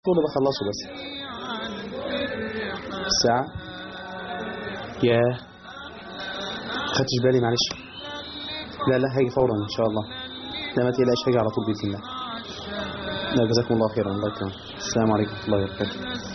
طول بخلصه بس الساعة يا خدتش بالي معلش لا لا هاجي فورا ان شاء الله لا ما تقلقش هاجي على طول باذن الله لا جزاكم الله خيرا الله يكرمك السلام عليكم ورحمه الله وبركاته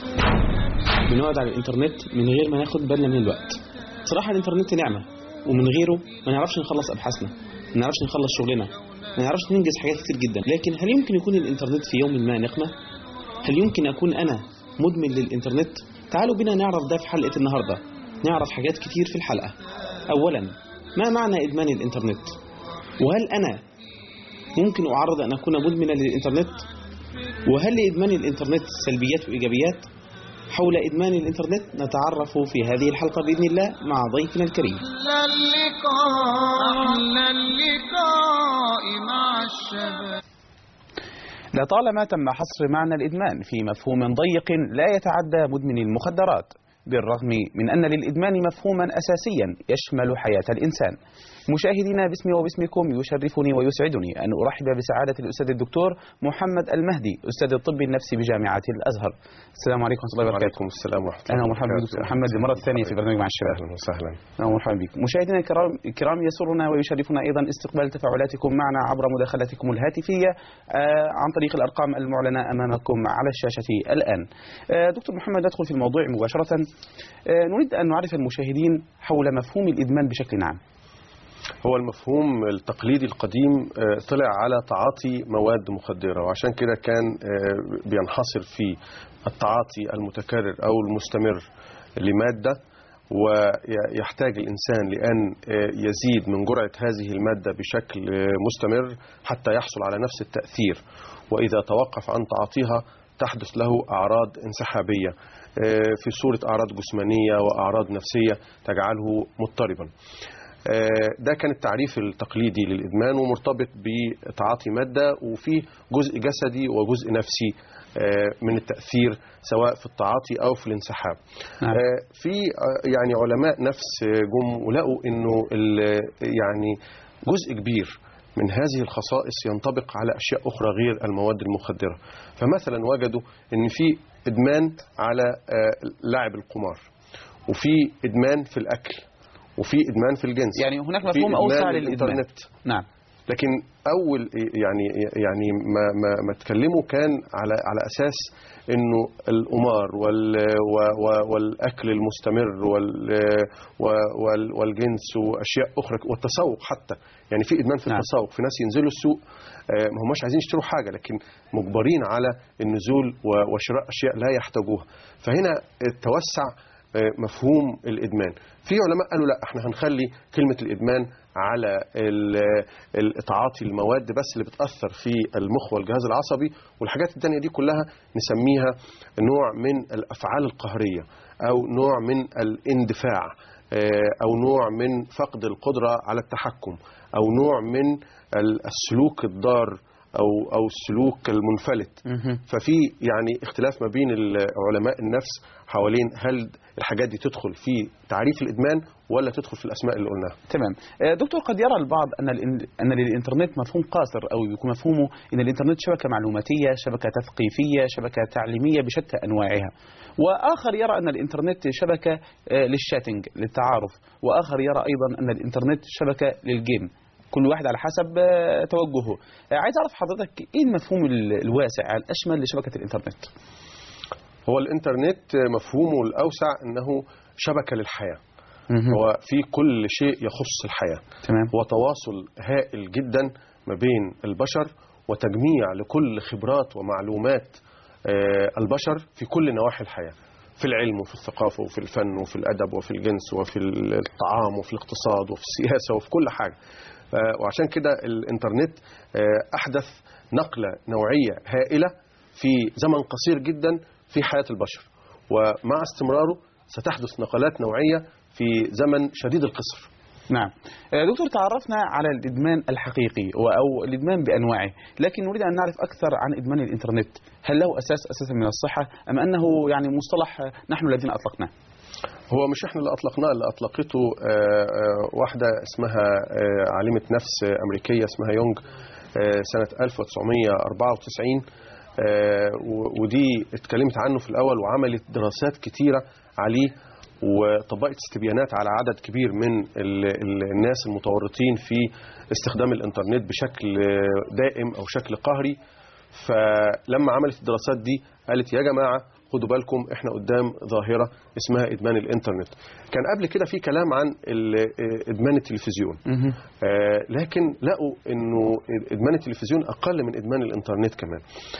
بنقعد على الانترنت من غير ما ناخد بالنا من الوقت صراحه الانترنت نعمه ومن غيره ما نعرفش نخلص ابحاثنا ما نعرفش نخلص شغلنا ما نعرفش ننجز حاجات كتير جدا لكن هل يمكن يكون الانترنت في يوم ما نقمه هل يمكن أكون أنا مدمن للإنترنت؟ تعالوا بنا نعرف ده في حلقة النهاردة نعرف حاجات كتير في الحلقة أولا ما معنى إدمان الإنترنت؟ وهل أنا ممكن أعرض أن أكون مدمنا للإنترنت؟ وهل لإدمان الإنترنت سلبيات وإيجابيات؟ حول إدمان الإنترنت نتعرف في هذه الحلقة بإذن الله مع ضيفنا الكريم أحلى اللقاء أحلى اللقاء مع الشباب لطالما تم حصر معنى الإدمان في مفهوم ضيق لا يتعدى مدمن المخدرات بالرغم من أن للإدمان مفهوما أساسيا يشمل حياة الإنسان مشاهدينا باسمي وباسمكم يشرفني ويسعدني أن أرحب بسعادة الأستاذ الدكتور محمد المهدي أستاذ الطب النفسي بجامعة الأزهر السلام عليكم ورحمة الله وبركاته وعليكم السلام ورحمة الله أهلا ومرحبا بك دكتور محمد للمرة الثانية في برنامج مع الشباب أهلا وسهلا أهلا ومرحبا بك مشاهدينا الكرام الكرام يسرنا ويشرفنا أيضا استقبال تفاعلاتكم معنا عبر مداخلاتكم الهاتفية آه، عن طريق الأرقام المعلنة أمامكم على الشاشة الآن آه، دكتور محمد ندخل في الموضوع مباشرة آه، نريد أن نعرف المشاهدين حول مفهوم الإدمان بشكل عام هو المفهوم التقليدي القديم آه، طلع على تعاطي مواد مخدرة وعشان كده كان آه، بينحصر في التعاطي المتكرر أو المستمر لمادة ويحتاج الإنسان لأن آه، يزيد من جرعة هذه المادة بشكل آه، مستمر حتى يحصل على نفس التأثير وإذا توقف عن تعاطيها تحدث له أعراض انسحابية آه، في صورة أعراض جسمانية وأعراض نفسية تجعله مضطربا آه، ده كان التعريف التقليدي للإدمان ومرتبط بتعاطي مادة وفيه جزء جسدي وجزء نفسي آه، من التأثير سواء في التعاطي أو في الانسحاب نعم. آه، في آه، يعني علماء نفس آه، جم ولقوا أنه ال- يعني جزء كبير من هذه الخصائص ينطبق على أشياء أخرى غير المواد المخدرة فمثلا وجدوا أن في إدمان على آه، لعب القمار وفي إدمان في الأكل وفي إدمان في الجنس يعني هناك في مفهوم إدمان أوسع للإدمان للإنترنت نعم لكن اول يعني يعني ما ما ما اتكلموا كان على على اساس انه القمار وال و- و- والاكل المستمر وال و- وال- والجنس واشياء اخرى والتسوق حتى يعني في ادمان في نعم. التسوق في ناس ينزلوا السوق آه، ما هماش عايزين يشتروا حاجه لكن مجبرين على النزول و- وشراء اشياء لا يحتاجوها فهنا توسع آه، مفهوم الادمان في علماء قالوا لا احنا هنخلي كلمه الادمان على ال- ال- تعاطي المواد بس اللي بتاثر في المخ والجهاز العصبي والحاجات التانية دي كلها نسميها نوع من الافعال القهريه او نوع من الاندفاع آه، او نوع من فقد القدره على التحكم او نوع من ال- السلوك الضار او او السلوك المنفلت مهم. ففي يعني اختلاف ما بين ال- علماء النفس حوالين هل الحاجات دي تدخل في تعريف الادمان ولا تدخل في الاسماء اللي قلناها تمام آه، دكتور قد يرى البعض أن الإن- أن للإنترنت مفهوم قاصر أو يكون مفهومه أن الإنترنت شبكة معلوماتية شبكة تثقيفية شبكة تعليمية بشتى أنواعها وآخر يرى أن الإنترنت شبكة آه، للشاتنج للتعارف وآخر يرى أيضا أن الإنترنت شبكة للجيم كل واحد على حسب آه، توجهه آه، عايز أعرف حضرتك إيه المفهوم ال- الواسع الأشمل لشبكة الإنترنت هو الانترنت مفهومه الاوسع انه شبكه للحياه مهم. هو في كل شيء يخص الحياه تمام هو تواصل هائل جدا ما بين البشر وتجميع لكل خبرات ومعلومات آه، البشر في كل نواحي الحياة في العلم وفي الثقافة وفي الفن وفي الأدب وفي الجنس وفي الطعام وفي الاقتصاد وفي السياسة وفي كل حاجة آه، وعشان كده الإنترنت آه، أحدث نقلة نوعية هائلة في زمن قصير جدا في حياة البشر ومع استمراره ستحدث نقلات نوعية في زمن شديد القصر نعم آه، دكتور تعرفنا على الإدمان الحقيقي و- أو الإدمان بأنواعه لكن نريد أن نعرف أكثر عن إدمان الإنترنت هل له أساس أساسا من الصحة أم أنه يعني مصطلح آه، نحن الذين أطلقناه هو مش احنا اللي اطلقناه اللي اطلقته آه، آه، واحده اسمها آه، عالمه نفس امريكيه اسمها يونج آه، سنه 1994 آه، و- ودي اتكلمت عنه في الأول وعملت دراسات كتيرة عليه وطبقت استبيانات على عدد كبير من ال- ال- الناس المتورطين في استخدام الإنترنت بشكل آه، دائم أو شكل قهري فلما عملت الدراسات دي قالت يا جماعة خدوا بالكم احنا قدام ظاهرة اسمها إدمان الإنترنت كان قبل كده في كلام عن ال- آه، إدمان التلفزيون مهم. آه، لكن لقوا انه ادمان التلفزيون اقل من ادمان الانترنت كمان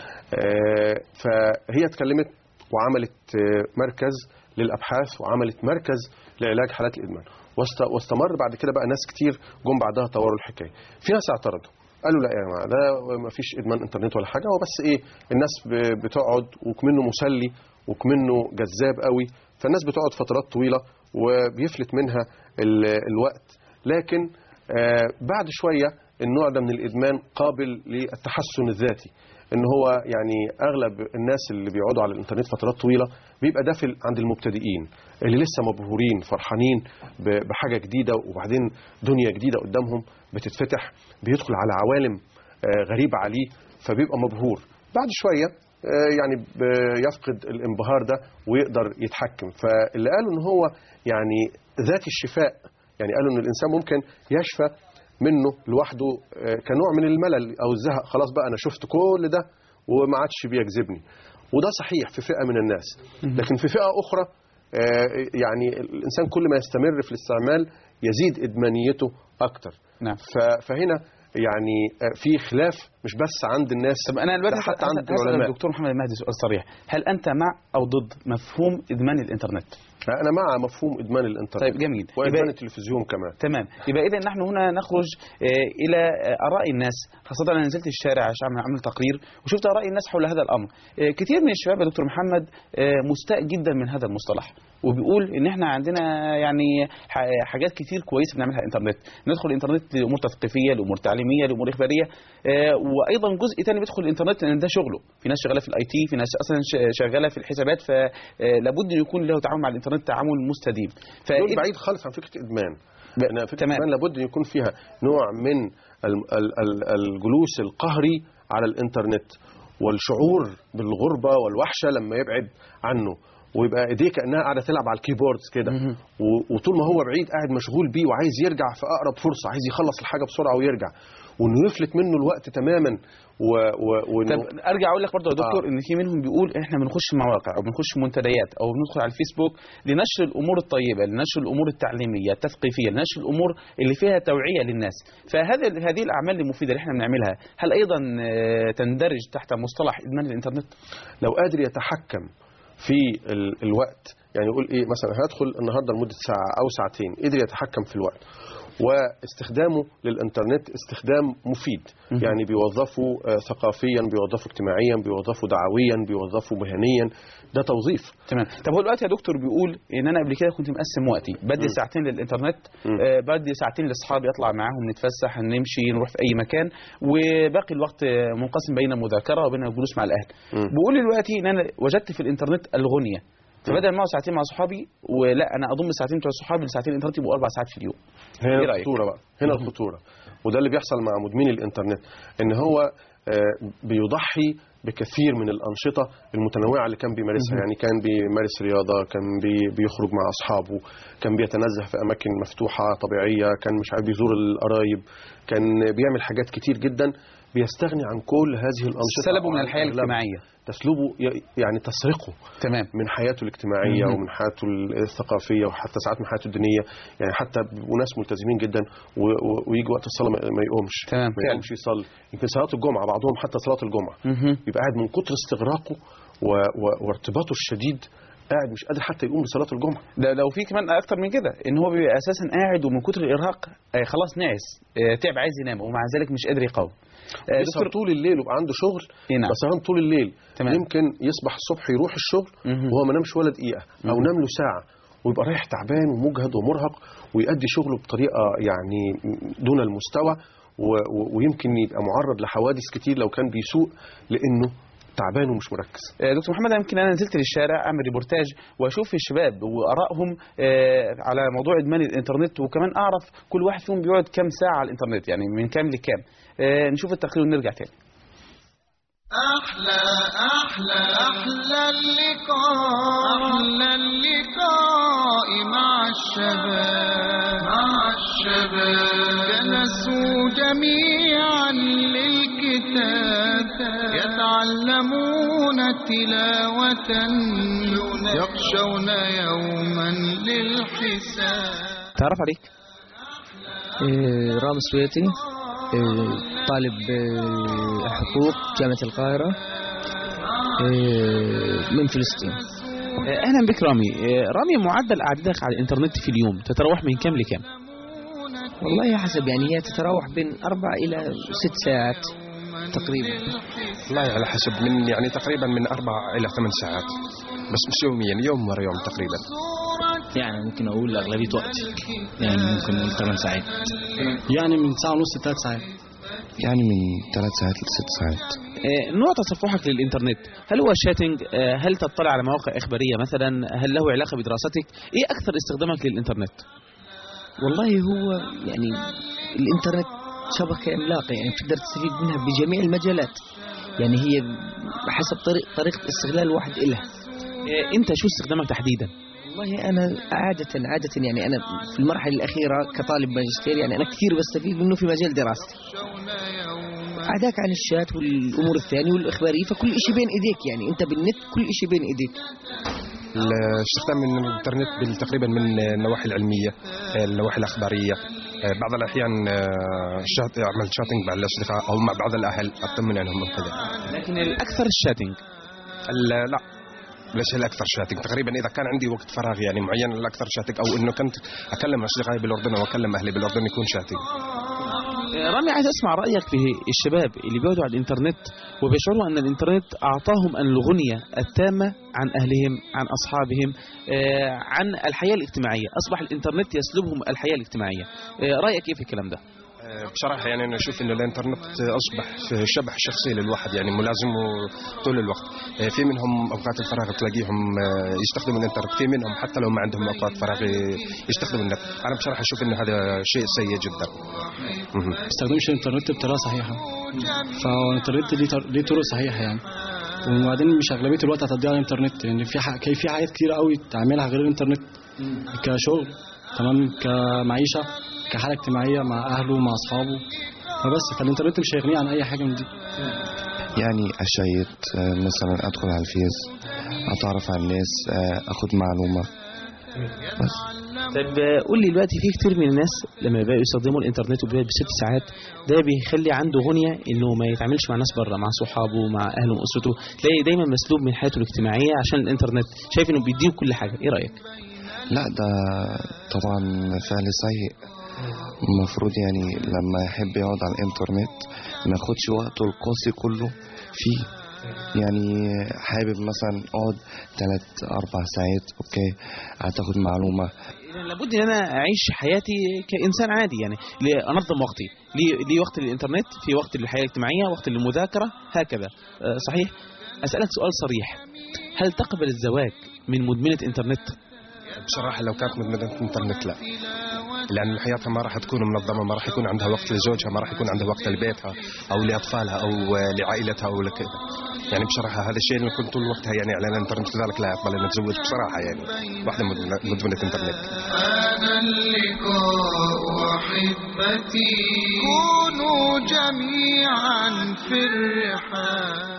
آه، فهي اتكلمت وعملت آه، مركز للابحاث وعملت مركز لعلاج حالات الادمان واست- واستمر بعد كده بقى ناس كتير جم بعدها طوروا الحكايه في ناس اعترضوا قالوا لا يا جماعه ده ما فيش ادمان انترنت ولا حاجه هو بس ايه الناس ب- بتقعد وكمنه مسلي وكمنه جذاب قوي فالناس بتقعد فترات طويله وبيفلت منها ال- الوقت لكن آه، بعد شوية النوع ده من الإدمان قابل للتحسن الذاتي ان هو يعني اغلب الناس اللي بيقعدوا على الانترنت فترات طويله بيبقى ده في عند المبتدئين اللي لسه مبهورين فرحانين ب- بحاجه جديده وبعدين دنيا جديده قدامهم بتتفتح بيدخل على عوالم آه، غريبه عليه فبيبقى مبهور بعد شويه آه، يعني ب- يفقد الانبهار ده ويقدر يتحكم فاللي قالوا ان هو يعني ذات الشفاء يعني قالوا ان الانسان ممكن يشفى منه لوحده آه، كنوع من الملل او الزهق خلاص بقى انا شفت كل ده وما عادش بيجذبني وده صحيح في فئه من الناس لكن في فئه اخرى آه، يعني الانسان كل ما يستمر في الاستعمال يزيد ادمانيته اكتر نعم ف- فهنا يعني آه، في خلاف مش بس عند الناس طب انا دلوقتي ده حتى هسأل- عند هسأل العلماء الدكتور محمد المهدي سؤال صريح هل انت مع او ضد مفهوم ادمان الانترنت انا مع مفهوم ادمان الانترنت طيب جميل وادمان يبقى- التلفزيون كمان تمام يبقى اذا نحن هنا نخرج آه، الى آه، اراء الناس خاصه انا نزلت الشارع عشان اعمل عمل تقرير وشفت اراء الناس حول هذا الامر آه، كثير من الشباب يا دكتور محمد آه، مستاء جدا من هذا المصطلح وبيقول ان احنا عندنا يعني ح- حاجات كتير كويسه بنعملها على الانترنت ندخل الانترنت لامور تثقيفيه لامور تعليميه لامور اخباريه آه، وايضا جزء ثاني بيدخل الانترنت لان ده شغله في ناس شغاله في الاي تي في ناس اصلا ش- شغاله في الحسابات فلابد ان يكون له تعامل مع الانترنت تعامل مستديم دول فإذا- بعيد خالص عن فكره ادمان ب- لان فكره تمام. الادمان لابد ان يكون فيها نوع من ال- ال- ال- الجلوس القهري على الانترنت والشعور بالغربه والوحشه لما يبعد عنه ويبقى ايديه كانها قاعده تلعب على الكيبوردز كده مهم. و- وطول ما هو بعيد قاعد مشغول بيه وعايز يرجع في اقرب فرصه عايز يخلص الحاجه بسرعه ويرجع وانه يفلت منه الوقت تماما و... و... وانه طب ارجع اقول لك برضه يا دكتور آه. ان في منهم بيقول احنا بنخش مواقع او بنخش منتديات او بندخل على الفيسبوك لنشر الامور الطيبه لنشر الامور التعليميه التثقيفيه لنشر الامور اللي فيها توعيه للناس فهذه هذه الاعمال المفيده اللي احنا بنعملها هل ايضا آه، تندرج تحت مصطلح ادمان الانترنت لو قادر يتحكم في ال... الوقت يعني يقول ايه مثلا هدخل النهارده لمده ساعه او ساعتين قدر يتحكم في الوقت واستخدامه للانترنت استخدام مفيد مهم. يعني بيوظفه آه، ثقافيا بيوظفه اجتماعيا بيوظفه دعويا بيوظفه مهنيا ده توظيف تمام طب هو دلوقتي يا دكتور بيقول ان انا قبل كده كنت مقسم وقتي بدي مم. ساعتين للانترنت مم. آه بدي ساعتين لاصحابي اطلع معاهم نتفسح نمشي نروح في اي مكان وباقي الوقت آه، منقسم بين المذاكره وبين الجلوس مع الاهل مم. بقول دلوقتي ان انا وجدت في الانترنت الغنيه فبدل ما اقعد ساعتين مع صحابي ولا انا اضم ساعتين بتوع صحابي لساعتين الانترنت يبقوا اربع ساعات في اليوم هنا إيه رأيك؟ الخطوره بقى هنا مهم. الخطوره وده اللي بيحصل مع مدمني الانترنت ان هو آه، بيضحي بكثير من الانشطه المتنوعه اللي كان بيمارسها مهم. يعني كان بيمارس رياضه كان بي- بيخرج مع اصحابه كان بيتنزه في اماكن مفتوحه طبيعيه كان مش عارف بيزور القرايب كان بيعمل حاجات كتير جدا بيستغني عن كل هذه الانشطه سلبوا أو من عن الحياه أغلبها. الاجتماعيه تسلبه ي- يعني تسرقه تمام من حياته الاجتماعيه مهم. ومن حياته الثقافيه وحتى ساعات من حياته الدينيه يعني حتى بيبقوا ناس ملتزمين جدا و- و- ويجي وقت الصلاه ما ما يقومش تمام، ما فعلا. يقومش يصلي يمكن صلاه الجمعه بعضهم حتى صلاه الجمعه مهم. يبقى قاعد من كتر استغراقه و... و... وارتباطه الشديد قاعد مش قادر حتى يقوم لصلاه الجمعه ده لو في كمان اكتر من كده ان هو بيبقى اساسا قاعد ومن كتر الارهاق آه، خلاص نعس آه، تعب عايز ينام ومع ذلك مش قادر يقاوم آه، يسهر طول الليل ويبقى عنده شغل إيه نعم. بس سهران طول الليل تمام. يمكن يصبح الصبح يروح الشغل مهم. وهو ما نامش ولا دقيقه او مهم. نام له ساعه ويبقى رايح تعبان ومجهد ومرهق ويؤدي شغله بطريقه يعني دون المستوى و... و... ويمكن يبقى معرض لحوادث كتير لو كان بيسوق لانه تعبان ومش مركز آه، دكتور محمد يمكن انا نزلت للشارع اعمل ريبورتاج واشوف الشباب وارائهم آه، على موضوع ادمان الانترنت وكمان اعرف كل واحد فيهم بيقعد كام ساعه على الانترنت يعني من كام لكام آه، نشوف التقرير ونرجع تاني أحلى أحلى أحلى اللقاء أحلى اللقاء مع الشباب مع الشباب جلسوا جميعا للكتاب يتعلمون تلاوة يخشون يوما للحساب تعرف عليك إيه، رام السويتي إيه، طالب إيه، حقوق جامعة القاهرة إيه، من فلسطين آه، اهلا بك رامي آه، رامي معدل قعدتك على الانترنت في اليوم تتراوح من كم لكم والله حسب يعني هي تتراوح بين أربع إلى ست ساعات تقريبا والله على حسب من يعني تقريبا من أربع إلى ثمان ساعات بس مش يوميا يوم ورا يوم تقريبا يعني ممكن اقول اغلبيه وقتي يعني ممكن نقول 8 ساعات يعني من ساعة ونص لثلاث ساعات يعني من ثلاث ساعات لست ساعات آه، نوع تصفحك للإنترنت هل هو شاتنج آه، هل تطلع على مواقع إخبارية مثلا هل له علاقة بدراستك إيه أكثر استخدامك للإنترنت والله هو يعني الإنترنت شبكة عملاقة يعني تقدر تستفيد منها بجميع المجالات يعني هي حسب طريق طريقة استغلال الواحد إلها آه، أنت شو استخدامك تحديدا والله أنا عادة عادة يعني أنا في المرحلة الأخيرة كطالب ماجستير يعني أنا كثير بستفيد منه في مجال دراستي عداك عن الشات والأمور الثانية والإخبارية فكل شيء بين إيديك يعني أنت بالنت كل شيء بين إيديك الاستخدام من الانترنت بال- تقريبا من النواحي العلمية النواحي الأخبارية بعض الأحيان آه، شات أعمل شاتنج مع الأصدقاء أو مع بعض الأهل أطمن عنهم من كذا لكن الأكثر الشاتنج ال- لا ليش الاكثر شاتنج تقريبا اذا كان عندي وقت فراغ يعني معين الاكثر شاتنج او انه كنت اكلم اصدقائي بالاردن او اكلم اهلي بالاردن يكون شاتنج آه، رامي عايز أسمع رأيك في الشباب اللي بيقعدوا على الإنترنت وبيشعروا أن الإنترنت أعطاهم الغنية التامة عن أهلهم عن أصحابهم آه، عن الحياة الاجتماعية أصبح الإنترنت يسلبهم الحياة الاجتماعية آه، رأيك إيه في الكلام ده آه، بصراحة يعني أنا أشوف إنه الإنترنت أصبح شبح شخصي للواحد يعني ملازمه طول الوقت آه، في منهم أوقات الفراغ تلاقيهم آه، يستخدموا الإنترنت في منهم حتى لو ما عندهم أوقات فراغ ي- يستخدموا النت أنا بصراحة أشوف إنه هذا شيء سيء جدا مهم. ما بستخدمش الانترنت بطريقة صحيحة فهو الانترنت ليه طر- ليه طرق صحيحة يعني وبعدين مش أغلبية الوقت هتضيع على الانترنت يعني في ح... كي- في حاجات كتير قوي تعملها غير الانترنت كشغل تمام كمعيشة كحالة اجتماعية مع أهله مع أصحابه فبس فالانترنت مش هيغنيه عن أي حاجة من دي يعني أشيت آه، مثلا أدخل على الفيس أتعرف على الناس آه، أخذ معلومة بس طيب آه، قول لي دلوقتي في كتير من الناس لما بقوا يستخدموا الانترنت وبيقعد بست ساعات ده بيخلي عنده غنية انه ما يتعاملش مع ناس بره مع صحابه مع اهله واسرته تلاقي دايما مسلوب من حياته الاجتماعية عشان الانترنت شايف انه بيديه كل حاجة ايه رأيك لا ده طبعا فعل سيء المفروض يعني لما يحب يقعد على الانترنت ما ياخدش وقته القاسي كله فيه يعني حابب مثلا اقعد ثلاث اربع ساعات اوكي هتاخد معلومه إذا لابد ان انا اعيش حياتي كانسان عادي يعني لي- انظم وقتي لي, لي وقت للانترنت في وقت للحياه الاجتماعيه وقت للمذاكره هكذا آه، صحيح اسالك سؤال صريح هل تقبل الزواج من مدمنه انترنت بصراحه لو كانت مدمنه انترنت لا لان حياتها ما راح تكون منظمه ما راح يكون عندها وقت لزوجها ما راح يكون عندها وقت لبيتها او لاطفالها او لعائلتها او لكذا يعني بصراحه هذا الشيء اللي كنت طول وقتها يعني على الانترنت لذلك لا افضل ان اتزوج بصراحه يعني واحده مدمنه مدمنة انترنت هذا اللقاء أحبتي كونوا جميعا في الرحاب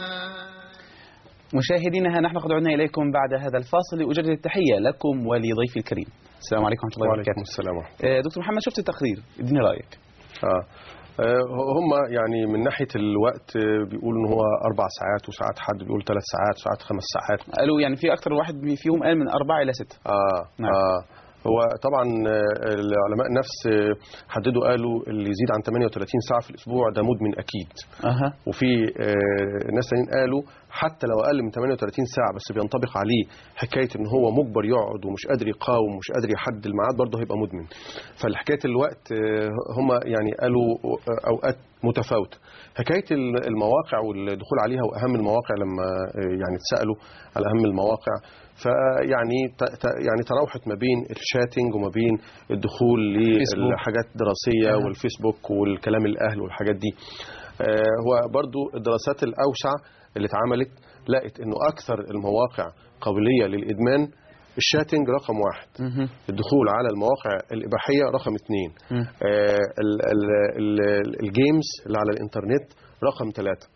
مشاهدينا ها نحن قد عدنا اليكم بعد هذا الفاصل لاجدد التحيه لكم ولضيفي الكريم السلام عليكم ورحمه الله وعليكم وبركاته السلام ورحمة آه، دكتور محمد شفت التقرير اديني رايك آه. آه، هم يعني من ناحية الوقت آه، بيقولوا إن هو أربع ساعات وساعات حد بيقول ثلاث ساعات وساعات خمس ساعات قالوا يعني في اكثر واحد فيهم قال من أربعة الى ستة آه نعم. آه هو طبعا آه، العلماء النفس آه، حددوا قالوا اللي يزيد عن 38 ساعة في الأسبوع ده مدمن أكيد اها وفي آه، ناس تانيين قالوا حتى لو اقل من 38 ساعه بس بينطبق عليه حكايه ان هو مجبر يقعد ومش قادر يقاوم ومش قادر يحدد الميعاد برضه هيبقى مدمن فالحكايه الوقت آه، هم يعني قالوا آه، اوقات متفاوته حكايه ال- المواقع والدخول عليها واهم المواقع لما آه، يعني اتسالوا على اهم المواقع فيعني ت- ت- يعني تراوحت ما بين الشاتنج وما بين الدخول فيسبوك. لحاجات دراسيه آه. والفيسبوك والكلام الاهل والحاجات دي آه، هو برضو الدراسات الأوسع اللي اتعملت لقت انه اكثر المواقع قابليه للادمان الشاتنج رقم واحد مهم. الدخول على المواقع الإباحية رقم اثنين مم. آه ال- ال- ال- الجيمز اللي على الإنترنت رقم ثلاثة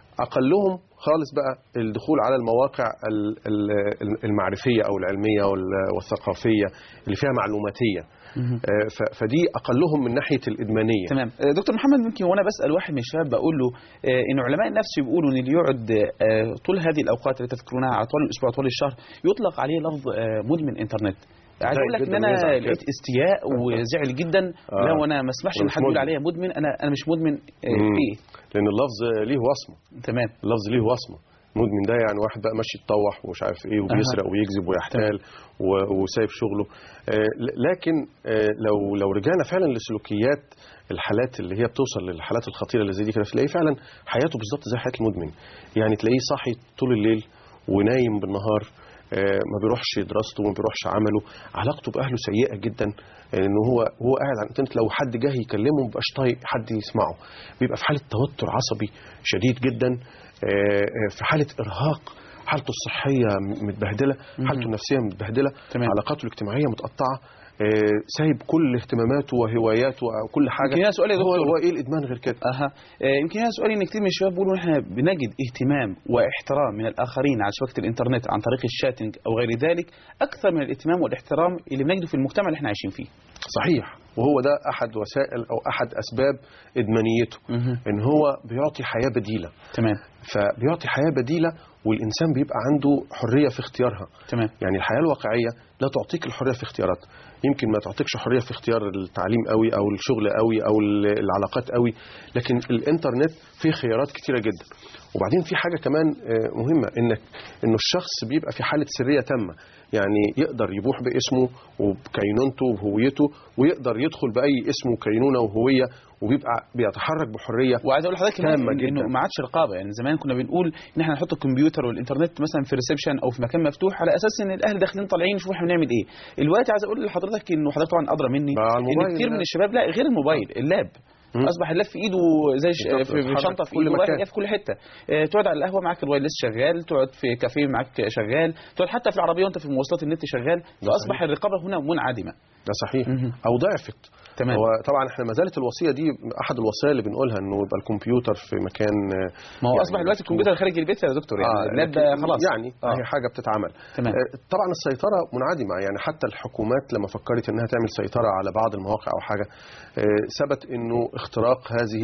أقلهم خالص بقى الدخول على المواقع ال- ال- المعرفية أو العلمية وال- والثقافية اللي فيها معلوماتية آه، ف- فدي أقلهم من ناحية الإدمانية تمام آه، دكتور محمد ممكن وانا بسال واحد من الشباب بقول له آه، ان علماء النفس بيقولوا ان اللي يقعد آه، طول هذه الاوقات اللي تذكرونها على طول الاسبوع طول الشهر يطلق عليه لفظ آه، مدمن انترنت عايز زي اقول لك ان جداً انا ويزعل كده. لقيت استياء وزعل جدا آه. لا وانا ما اسمحش أنا ان مش حد يقول مدمن. عليا مدمن انا انا مش مدمن آه، مم. ايه لأن اللفظ ليه وصمة تمام اللفظ ليه وصمة مدمن ده يعني واحد بقى ماشي يتطوح ومش عارف ايه وبيسرق ويكذب ويحتال و- وسايب شغله آه، ل- لكن آه، لو لو رجعنا فعلا لسلوكيات الحالات اللي هي بتوصل للحالات الخطيره اللي زي دي كده تلاقيه فعلا حياته بالظبط زي حياه المدمن يعني تلاقيه صاحي طول الليل ونايم بالنهار آه، ما بيروحش دراسته ما بيروحش عمله علاقته باهله سيئه جدا ان هو هو قاعد على الانترنت لو حد جه يكلمه ما بيبقاش طايق حد يسمعه بيبقى في حاله توتر عصبي شديد جدا آه، آه، في حاله ارهاق حالته الصحيه م- متبهدله حالته النفسيه متبهدله تمام. علاقاته الاجتماعيه متقطعه آه، سايب كل اهتماماته وهواياته وكل حاجه يمكن هنا سؤال يا هو, دكتور. هو ايه الادمان غير كده اها آه، يمكن هذا سؤالي ان كثير من الشباب بيقولوا احنا بنجد اهتمام واحترام من الاخرين على شبكه الانترنت عن طريق الشاتنج او غير ذلك اكثر من الاهتمام والاحترام اللي بنجده في المجتمع اللي احنا عايشين فيه صحيح وهو ده احد وسائل او احد اسباب ادمانيته مهم. ان هو بيعطي حياه بديله تمام فبيعطي حياه بديله والانسان بيبقى عنده حريه في اختيارها تمام يعني الحياه الواقعيه لا تعطيك الحريه في اختيارات يمكن ما تعطيكش حريه في اختيار التعليم قوي او الشغل قوي او ال- العلاقات قوي لكن الانترنت فيه خيارات كتيره جدا وبعدين في حاجه كمان آه، مهمه انك انه الشخص بيبقى في حاله سريه تامه يعني يقدر يبوح باسمه وبكينونته وهويته ويقدر يدخل باي اسم وكينونه وهويه وبيبقى بيتحرك بحريه وعايز اقول لحضرتك كمان تامة إن- انه جدا. ما عادش رقابه يعني زمان كنا بنقول ان احنا نحط الكمبيوتر والانترنت مثلا في ريسبشن او في مكان مفتوح على اساس ان الاهل داخلين طالعين يشوفوا احنا بنعمل ايه دلوقتي عايز اقول لحضرتك انه حضرتك طبعا ادرى مني بقى على ان الموبايل كتير من ده. الشباب لا غير الموبايل اللاب مم. اصبح اللاب في ايده زي ش... بالظبط، في في بيتحرك شنطه في في كل ايده مكان. رايح في كل حته آه، تقعد على القهوه معاك الوايرلس شغال تقعد في كافيه معاك شغال تقعد حتى في العربيه وانت في مواصلات النت شغال فاصبح صحيح. الرقابه هنا منعدمه ده صحيح مهم. او ضعفت تمام. هو طبعا احنا ما زالت الوصيه دي احد الوصايا اللي بنقولها انه يبقى الكمبيوتر في مكان آه، ما هو يعني اصبح دلوقتي مفتوح. الكمبيوتر خارج البيت يا دكتور يعني آه اللاب لكن خلاص يعني آه. هي حاجه بتتعمل تمام. آه، طبعا السيطره منعدمه يعني حتى الحكومات لما فكرت انها تعمل سيطره على بعض المواقع او حاجه آه، ثبت انه اختراق هذه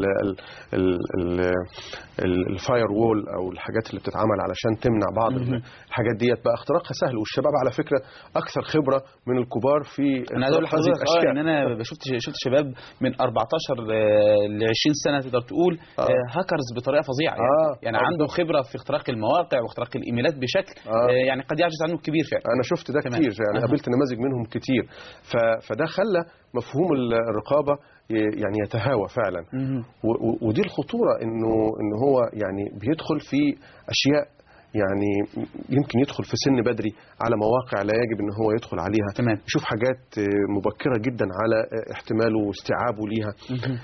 الفاير وول او الحاجات اللي بتتعمل علشان تمنع بعض الحاجات ديت بقى اختراقها سهل والشباب على فكره اكثر خبره من الكبار في انا عايز اقول اختراق هذه لحضرتك اه الاشياء ان انا شفت شفت شباب من 14 ل 20 سنه تقدر تقول آه. آه، هاكرز بطريقه فظيعه يعني, آه، يعني آه، عنده خبره في اختراق المواقع واختراق الايميلات بشكل آه. آه، يعني قد يعجز عنه الكبير فعلا انا شفت ده تمام. كتير يعني أها. قابلت نماذج منهم كتير ف- فده خلى مفهوم ال- الرقابه ي- يعني يتهاوى فعلا مهم. و- و- ودي الخطوره انه ان هو يعني بيدخل في اشياء يعني يمكن يدخل في سن بدري على مواقع لا يجب ان هو يدخل عليها تمام. يشوف حاجات آه، مبكره جدا على آه، احتماله واستيعابه ليها مهم.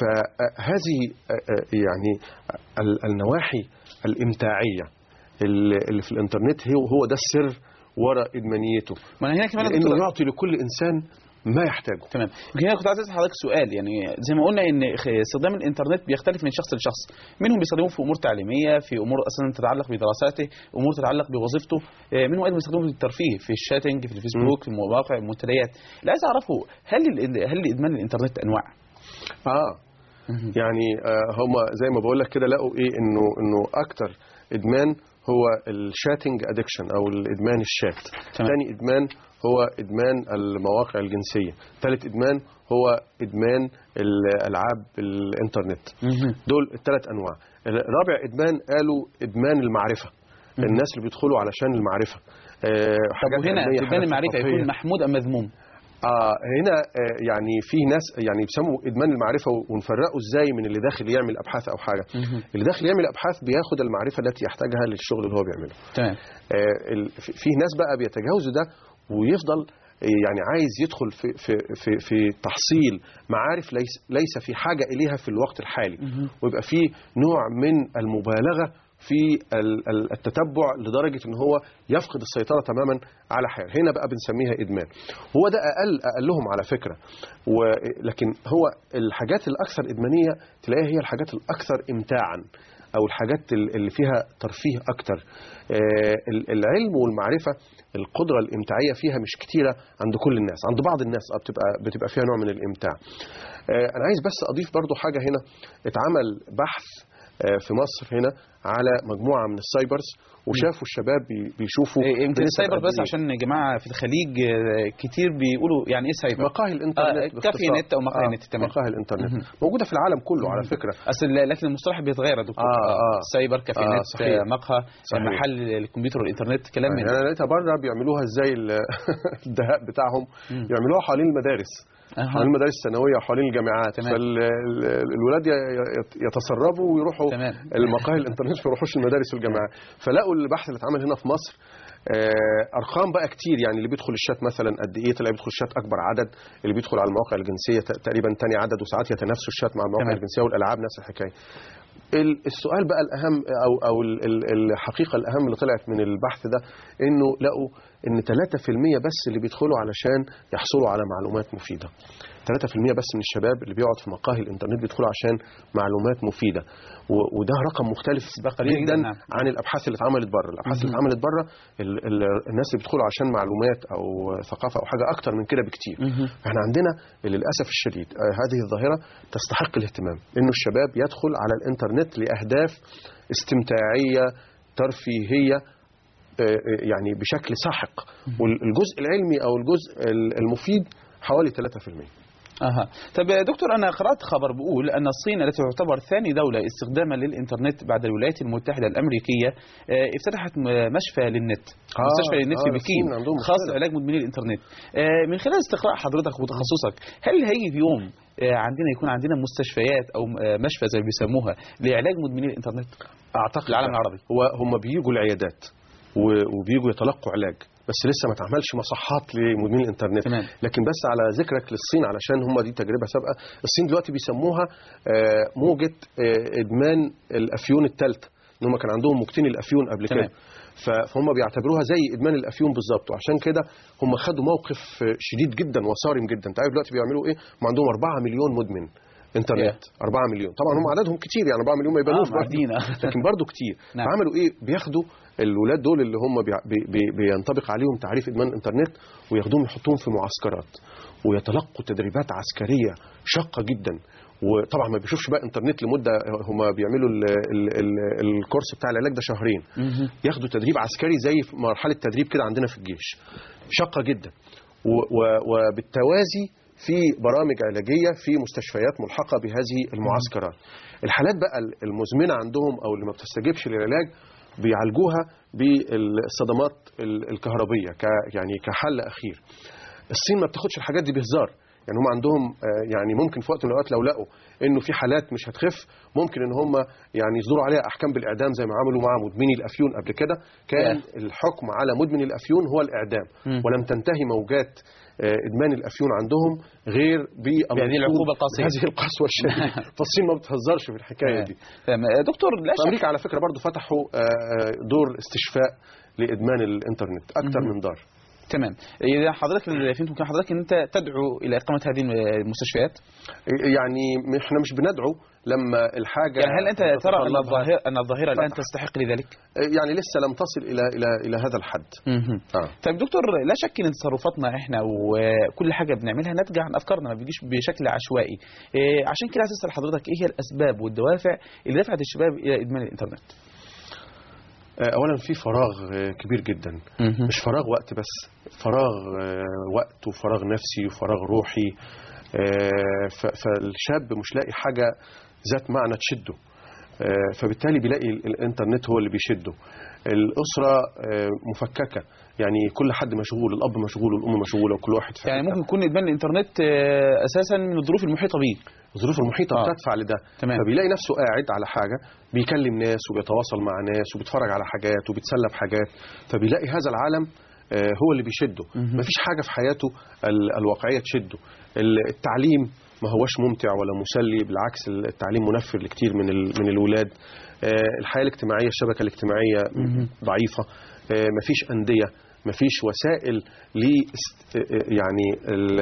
فهذه يعني ال- النواحي الامتاعيه اللي اللي في الانترنت هو هو ده السر وراء ادمانيته ما انا هنا كمان يا لانه دكتور يعطي لكل انسان ما يحتاجه تمام يمكن هنا كنت عايز اسال حضرتك سؤال يعني زي ما قلنا ان خ- استخدام الانترنت بيختلف من شخص لشخص منهم بيستخدموه في امور تعليميه في امور اصلا تتعلق بدراساته امور تتعلق بوظيفته آه، منهم ايضا بيستخدموه في الترفيه في الشاتنج في الفيسبوك في المواقع المنتديات اللي عايز اعرفه هل ال- هل ادمان الانترنت انواع اه يعني آه هم زي ما بقول لك كده لقوا ايه انه انه اكتر ادمان هو الشاتنج ادكشن او الادمان الشات تمام. ثاني ادمان هو ادمان المواقع الجنسيه ثالث ادمان هو ادمان الالعاب الانترنت دول الثلاث انواع رابع ادمان قالوا ادمان المعرفه الناس اللي بيدخلوا علشان المعرفه آه طب حاجات وهنا علمية، ادمان حاجات المعرفه ثقافية. يكون محمود ام مذموم آه هنا آه يعني في ناس يعني بيسموا ادمان المعرفه ونفرقه ازاي من اللي داخل يعمل ابحاث او حاجه اللي داخل يعمل ابحاث بياخد المعرفه التي يحتاجها للشغل اللي هو بيعمله تمام آه ال- في في ناس بقى بيتجاوزوا ده ويفضل آه، يعني عايز يدخل في في في في تحصيل معارف ليس ليس في حاجه اليها في الوقت الحالي ويبقى في نوع من المبالغه في ال- ال- التتبع لدرجه ان هو يفقد السيطره تماما على حياته هنا بقى بنسميها ادمان هو ده اقل اقلهم على فكره ولكن هو الحاجات الاكثر ادمانيه تلاقيها هي الحاجات الاكثر امتاعا او الحاجات ال- اللي فيها ترفيه اكتر آه، ال- العلم والمعرفه القدره الامتاعيه فيها مش كتيره عند كل الناس عند بعض الناس آه بتبقى بتبقى فيها نوع من الامتاع آه، انا عايز بس اضيف برضو حاجه هنا اتعمل بحث آه، في مصر هنا على مجموعه من السايبرز وشافوا الشباب بي- بيشوفوا إيه، يمكن بنسب السايبر قد بس إيه. عشان يا جماعه في الخليج آه، كتير بيقولوا يعني ايه سايبر مقاهي الانترنت آه، باختصار. كافي نت او مقاهي آه، نت تمام مقاهي الانترنت مهم. موجوده في العالم كله على فكره اصل لكن المصطلح بيتغير يا دكتور آه، آه. سايبر كافي آه، نت صحيح. آه، مقهى صحيح. محل الكمبيوتر والانترنت كلام من يعني ده انا لقيتها بره بيعملوها ازاي ال- الدهاء بتاعهم مم. يعملوها حوالين المدارس أها. حوالين المدارس الثانويه وحوالين الجامعات تمام. فالولاد يتسربوا ويروحوا تمام. المقاهي الانترنت ما يروحوش المدارس والجامعات فلقوا البحث اللي اتعمل هنا في مصر آه، ارقام بقى كتير يعني اللي بيدخل الشات مثلا قد ايه طلع بيدخل الشات اكبر عدد اللي بيدخل على المواقع الجنسيه ت- تقريبا تاني عدد وساعات يتنافسوا الشات مع المواقع تمام. الجنسيه والالعاب نفس الحكايه ال- السؤال بقى الاهم او او ال- ال- الحقيقه الاهم اللي طلعت من البحث ده انه لقوا ان 3% بس اللي بيدخلوا علشان يحصلوا على معلومات مفيده 3% بس من الشباب اللي بيقعد في مقاهي الانترنت بيدخلوا عشان معلومات مفيده و- وده رقم مختلف ده قليل جدا جداً، نعم. عن الابحاث اللي اتعملت بره الابحاث اللي اتعملت بره ال- ال- الناس اللي بيدخلوا عشان معلومات او ثقافه او حاجه اكتر من كده بكتير مهم. احنا عندنا للاسف الشديد آه، هذه الظاهره تستحق الاهتمام انه الشباب يدخل على الانترنت لاهداف استمتاعيه ترفيهيه آه، آه، يعني بشكل ساحق والجزء العلمي او الجزء ال- المفيد حوالي 3% اها طب يا دكتور انا قرات خبر بيقول ان الصين التي تعتبر ثاني دوله استخداما للانترنت بعد الولايات المتحده الامريكيه آه، افتتحت م- مشفى للنت آه، مستشفى للنت آه، في الصين بكين عندهم خاص مشكلة. علاج مدمني الانترنت آه، من خلال استقراء حضرتك وتخصصك هل هيجي في يوم آه، عندنا يكون عندنا مستشفيات او آه، مشفى زي ما بيسموها لعلاج مدمني الانترنت اعتقد العالم لا. العربي. هو هم بيجوا العيادات و- وبيجوا يتلقوا علاج بس لسه ما اتعملش مصحات لمدمنين الانترنت تمام. لكن بس على ذكرك للصين علشان هم دي تجربه سابقه الصين دلوقتي بيسموها آه، موجه آه، ادمان الافيون الثالثه ان هم كان عندهم موجتين الافيون قبل تمام. كده ف- فهم بيعتبروها زي ادمان الافيون بالظبط وعشان كده هم خدوا موقف آه، شديد جدا وصارم جدا انت عارف دلوقتي بيعملوا ايه هم عندهم 4 مليون مدمن انترنت 4 مليون طبعا هم عددهم كتير يعني 4 مليون ما يبانوش آه، برضه. معديين، آه. لكن برضه كتير نعم. فعملوا ايه بياخدوا الولاد دول اللي هم بي بي بي بينطبق عليهم تعريف ادمان الانترنت وياخدوهم يحطوهم في معسكرات ويتلقوا تدريبات عسكريه شاقه جدا وطبعا ما بيشوفش بقى انترنت لمده هم بيعملوا ال ال ال الكورس بتاع العلاج ده شهرين مهم. ياخدوا تدريب عسكري زي في مرحله تدريب كده عندنا في الجيش شاقه جدا و- و- وبالتوازي في برامج علاجيه في مستشفيات ملحقه بهذه المعسكرات الحالات بقى المزمنه عندهم او اللي ما بتستجيبش للعلاج بيعالجوها بالصدمات ال- الكهربيه ك يعني كحل اخير الصين ما بتاخدش الحاجات دي بهزار يعني هم عندهم آه، يعني ممكن في وقت من الاوقات لو لقوا انه في حالات مش هتخف ممكن ان هم يعني يصدروا عليها احكام بالاعدام زي ما عملوا مع مدمني الافيون قبل كده كان الحكم على مدمن الافيون هو الاعدام مم. ولم تنتهي موجات آه، ادمان الافيون عندهم غير بالوصول بهذه العقوبة القاسية. هذه القسوه الشديده فالصين ما بتهزرش في الحكايه دي تمام. آه، دكتور لا في شك امريكا على فكره برضو فتحوا آه، آه، دور استشفاء لادمان الانترنت اكثر مهم. من دار تمام اذا حضرتك اللي فهمت ممكن حضرتك ان انت تدعو الى اقامه هذه المستشفيات يعني احنا مش بندعو لما الحاجه يعني هل انت ترى ان تتطلبها. الظاهره ان الظاهره الان فتح. تستحق لذلك؟ يعني لسه لم تصل الى الى الى هذا الحد مهم. آه. طيب دكتور لا شك ان تصرفاتنا احنا وكل حاجه بنعملها ناتجه عن افكارنا ما بيجيش بشكل عشوائي إيه عشان كده عايز اسال حضرتك ايه هي الاسباب والدوافع اللي دفعت الشباب الى ادمان الانترنت آه، اولا في فراغ آه، كبير جدا مهم. مش فراغ وقت بس فراغ آه، وقت وفراغ نفسي وفراغ روحي آه، ف- فالشاب مش لاقي حاجه ذات معنى تشده آه، فبالتالي بيلاقي ال- الانترنت هو اللي بيشده الاسره آه، مفككه يعني كل حد مشغول الاب مشغول والام مشغوله وكل واحد في يعني حتة. ممكن يكون ادمان الانترنت آه، اساسا من الظروف المحيطه بيه الظروف المحيطه آه. بتدفع لده تمام. فبيلاقي نفسه قاعد على حاجه بيكلم ناس وبيتواصل مع ناس وبيتفرج على حاجات وبيتسلى بحاجات فبيلاقي هذا العالم آه، هو اللي بيشده مفيش حاجه في حياته ال- الواقعيه تشده ال- التعليم ما هوش ممتع ولا مسلي بالعكس التعليم منفر لكتير من ال- من الولاد آه، الحياه الاجتماعيه الشبكه الاجتماعيه ضعيفه آه، مفيش انديه مفيش وسائل ل يعني ال-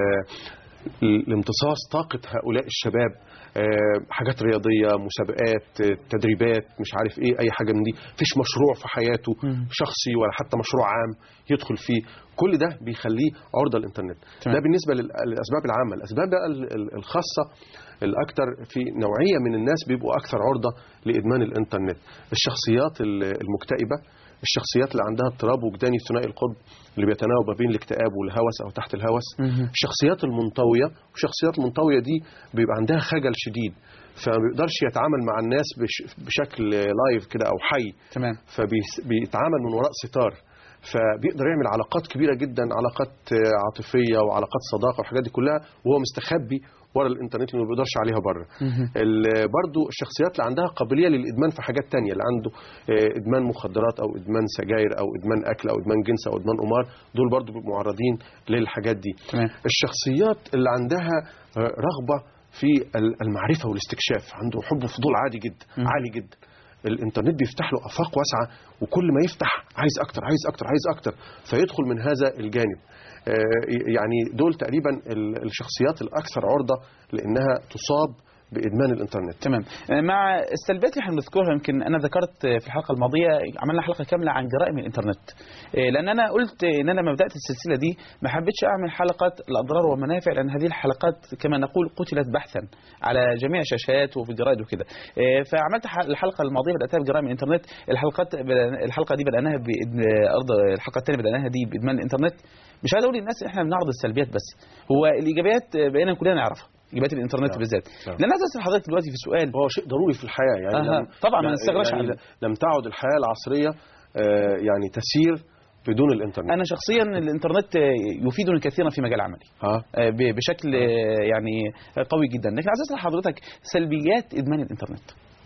لامتصاص طاقة هؤلاء الشباب آه، حاجات رياضية مسابقات آه، تدريبات مش عارف ايه اي حاجة من دي فيش مشروع في حياته شخصي ولا حتى مشروع عام يدخل فيه كل ده بيخليه عرضة للإنترنت تمام. ده بالنسبة لل- للأسباب العامة الأسباب بقى ال- ال- الخاصة الأكثر في نوعية من الناس بيبقوا أكثر عرضة لإدمان الإنترنت الشخصيات ال- المكتئبة الشخصيات اللي عندها اضطراب وجداني ثنائي القطب اللي بيتناوب ما بين الاكتئاب والهوس او تحت الهوس الشخصيات المنطويه والشخصيات المنطويه دي بيبقى عندها خجل شديد فما بيقدرش يتعامل مع الناس بش- بشكل لايف كده او حي تمام فبيتعامل من وراء ستار فبيقدر يعمل علاقات كبيره جدا علاقات آه، عاطفيه وعلاقات صداقه والحاجات دي كلها وهو مستخبي ورا الانترنت اللي ما بيقدرش عليها بره ال- برضو الشخصيات اللي عندها قابليه للادمان في حاجات تانية اللي عنده آه، ادمان مخدرات او ادمان سجاير او ادمان اكل او ادمان جنس او ادمان قمار دول برضو بيبقوا معرضين للحاجات دي تمام. الشخصيات اللي عندها آه، رغبه في ال- المعرفه والاستكشاف عنده حب وفضول عادي جدا عالي جدا الانترنت بيفتح له افاق واسعه وكل ما يفتح عايز اكتر عايز اكتر عايز اكتر فيدخل من هذا الجانب آه، يعني دول تقريبا ال- الشخصيات الاكثر عرضه لانها تصاب بادمان الانترنت تمام مع السلبيات اللي احنا بنذكرها يمكن انا ذكرت في الحلقه الماضيه عملنا حلقه كامله عن جرائم الانترنت إيه، لان انا قلت ان انا لما بدات السلسله دي ما حبيتش اعمل حلقه الاضرار والمنافع لان هذه الحلقات كما نقول قتلت بحثا على جميع الشاشات وفي الجرائد وكده إيه، فعملت ح- الحلقه الماضيه بداتها بجرائم الانترنت الحلقات بدأ- الحلقه دي بداناها بارض الحلقه الثانيه بداناها دي بادمان الانترنت مش عايز اقول للناس ان احنا بنعرض السلبيات بس هو الايجابيات بقينا كلنا نعرفها ايجابيات الانترنت نعم. بالذات نعم. لان عايز اسال حضرتك دلوقتي في سؤال هو شيء ضروري في الحياه يعني أها. لم- طبعا ما لا- نستغناش يعني عنه. لم تعد الحياه العصريه آه، يعني تسير بدون الانترنت انا شخصيا الانترنت يفيدني كثيرا في مجال عملي ها آه، ب- بشكل آه، يعني قوي جدا لكن عايز اسال حضرتك سلبيات ادمان الانترنت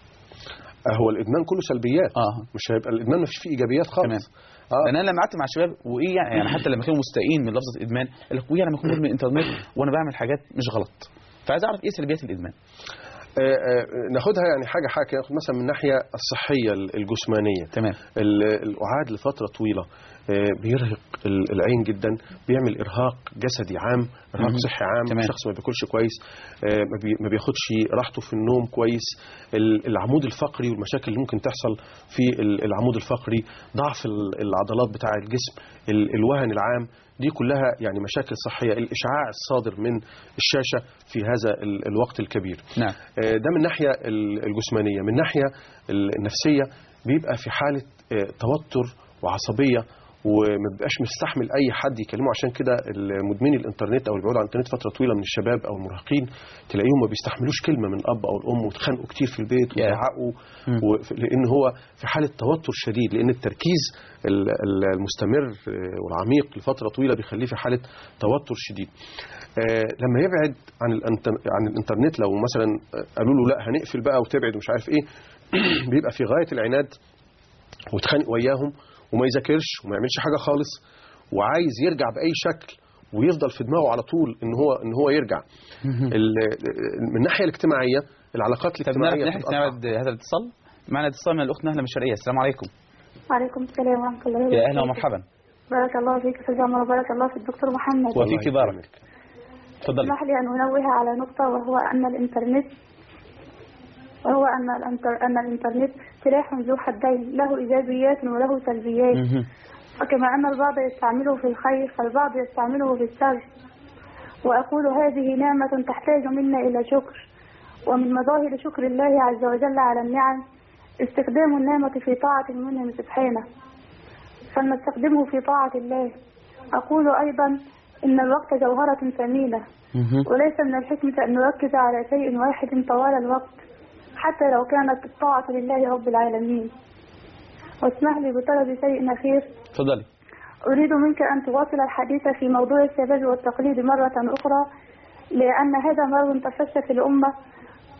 آه، هو الادمان كله سلبيات اه مش هيبقى الادمان ما فيش فيه ايجابيات خالص اه لان انا لما قعدت مع الشباب وايه يعني يعني حتى لما كانوا مستائين من لفظه ادمان قال لك وايه انا لما اكون مدمن انترنت وانا بعمل حاجات مش غلط فعايز اعرف ايه سلبيات الادمان آه، آه، ناخدها يعني حاجه حاجه ناخد مثلا من الناحيه الصحيه الجسمانيه تمام ال- القعاد لفتره طويله آه، بيرهق ال- العين جدا بيعمل ارهاق جسدي عام ارهاق مهم. صحي عام تمام. الشخص ما بياكلش كويس آه، ما بي- ما بياخدش راحته في النوم كويس ال- العمود الفقري والمشاكل اللي ممكن تحصل في ال- العمود الفقري ضعف ال- العضلات بتاع الجسم ال- الوهن العام دي كلها يعني مشاكل صحيه الاشعاع الصادر من الشاشه في هذا ال- الوقت الكبير نعم آه، ده من الناحيه ال- الجسمانيه من الناحيه ال- النفسيه بيبقى في حاله آه، توتر وعصبيه وما بيبقاش مستحمل اي حد يكلمه عشان كده المدمنين الانترنت او اللي بيقعدوا على الانترنت فتره طويله من الشباب او المراهقين تلاقيهم ما بيستحملوش كلمه من الاب او الام ويتخانقوا كتير في البيت يا. ويزعقوا وف- لان هو في حاله توتر شديد لان التركيز ال- ال- المستمر آه، والعميق لفتره طويله بيخليه في حاله توتر شديد آه، لما يبعد عن الانت- عن الانترنت لو مثلا قالوا له لا هنقفل بقى وتبعد ومش عارف ايه بيبقى في غايه العناد ويتخانق وياهم وما يذاكرش وما يعملش حاجه خالص وعايز يرجع باي شكل ويفضل في دماغه على طول ان هو ان هو يرجع ال- من الناحيه الاجتماعيه العلاقات طب نعرف الاجتماعيه نحن بتتقطع. نعرض هذا الاتصال معنا اتصال من الاخت نهله من الشرقيه السلام عليكم وعليكم السلام ورحمة الله وبركاته يا اهلا ومرحبا بارك الله فيك أستاذ عمر وبارك الله في الدكتور محمد وفيك الله بارك يكرمك. تفضلي اسمح لي أن أنوه على نقطة وهو أن الإنترنت وهو أن الأنتر أن الإنترنت سلاح ذو حدين له إيجابيات وله سلبيات مهم. وكما أن البعض يستعمله في الخير فالبعض يستعمله في الشر وأقول هذه نعمة تحتاج منا إلى شكر ومن مظاهر شكر الله عز وجل على النعم استخدام النعمة في طاعة المنعم سبحانه فلنستخدمه في طاعة الله أقول أيضا إن الوقت جوهرة ثمينة مهم. وليس من الحكمة أن نركز على شيء واحد طوال الوقت حتى لو كانت الطاعة لله رب العالمين واسمح لي بطلب شيء أخير تفضلي أريد منك أن تواصل الحديث في موضوع الشباب والتقليد مرة أخرى لأن هذا مرض تفشى في الأمة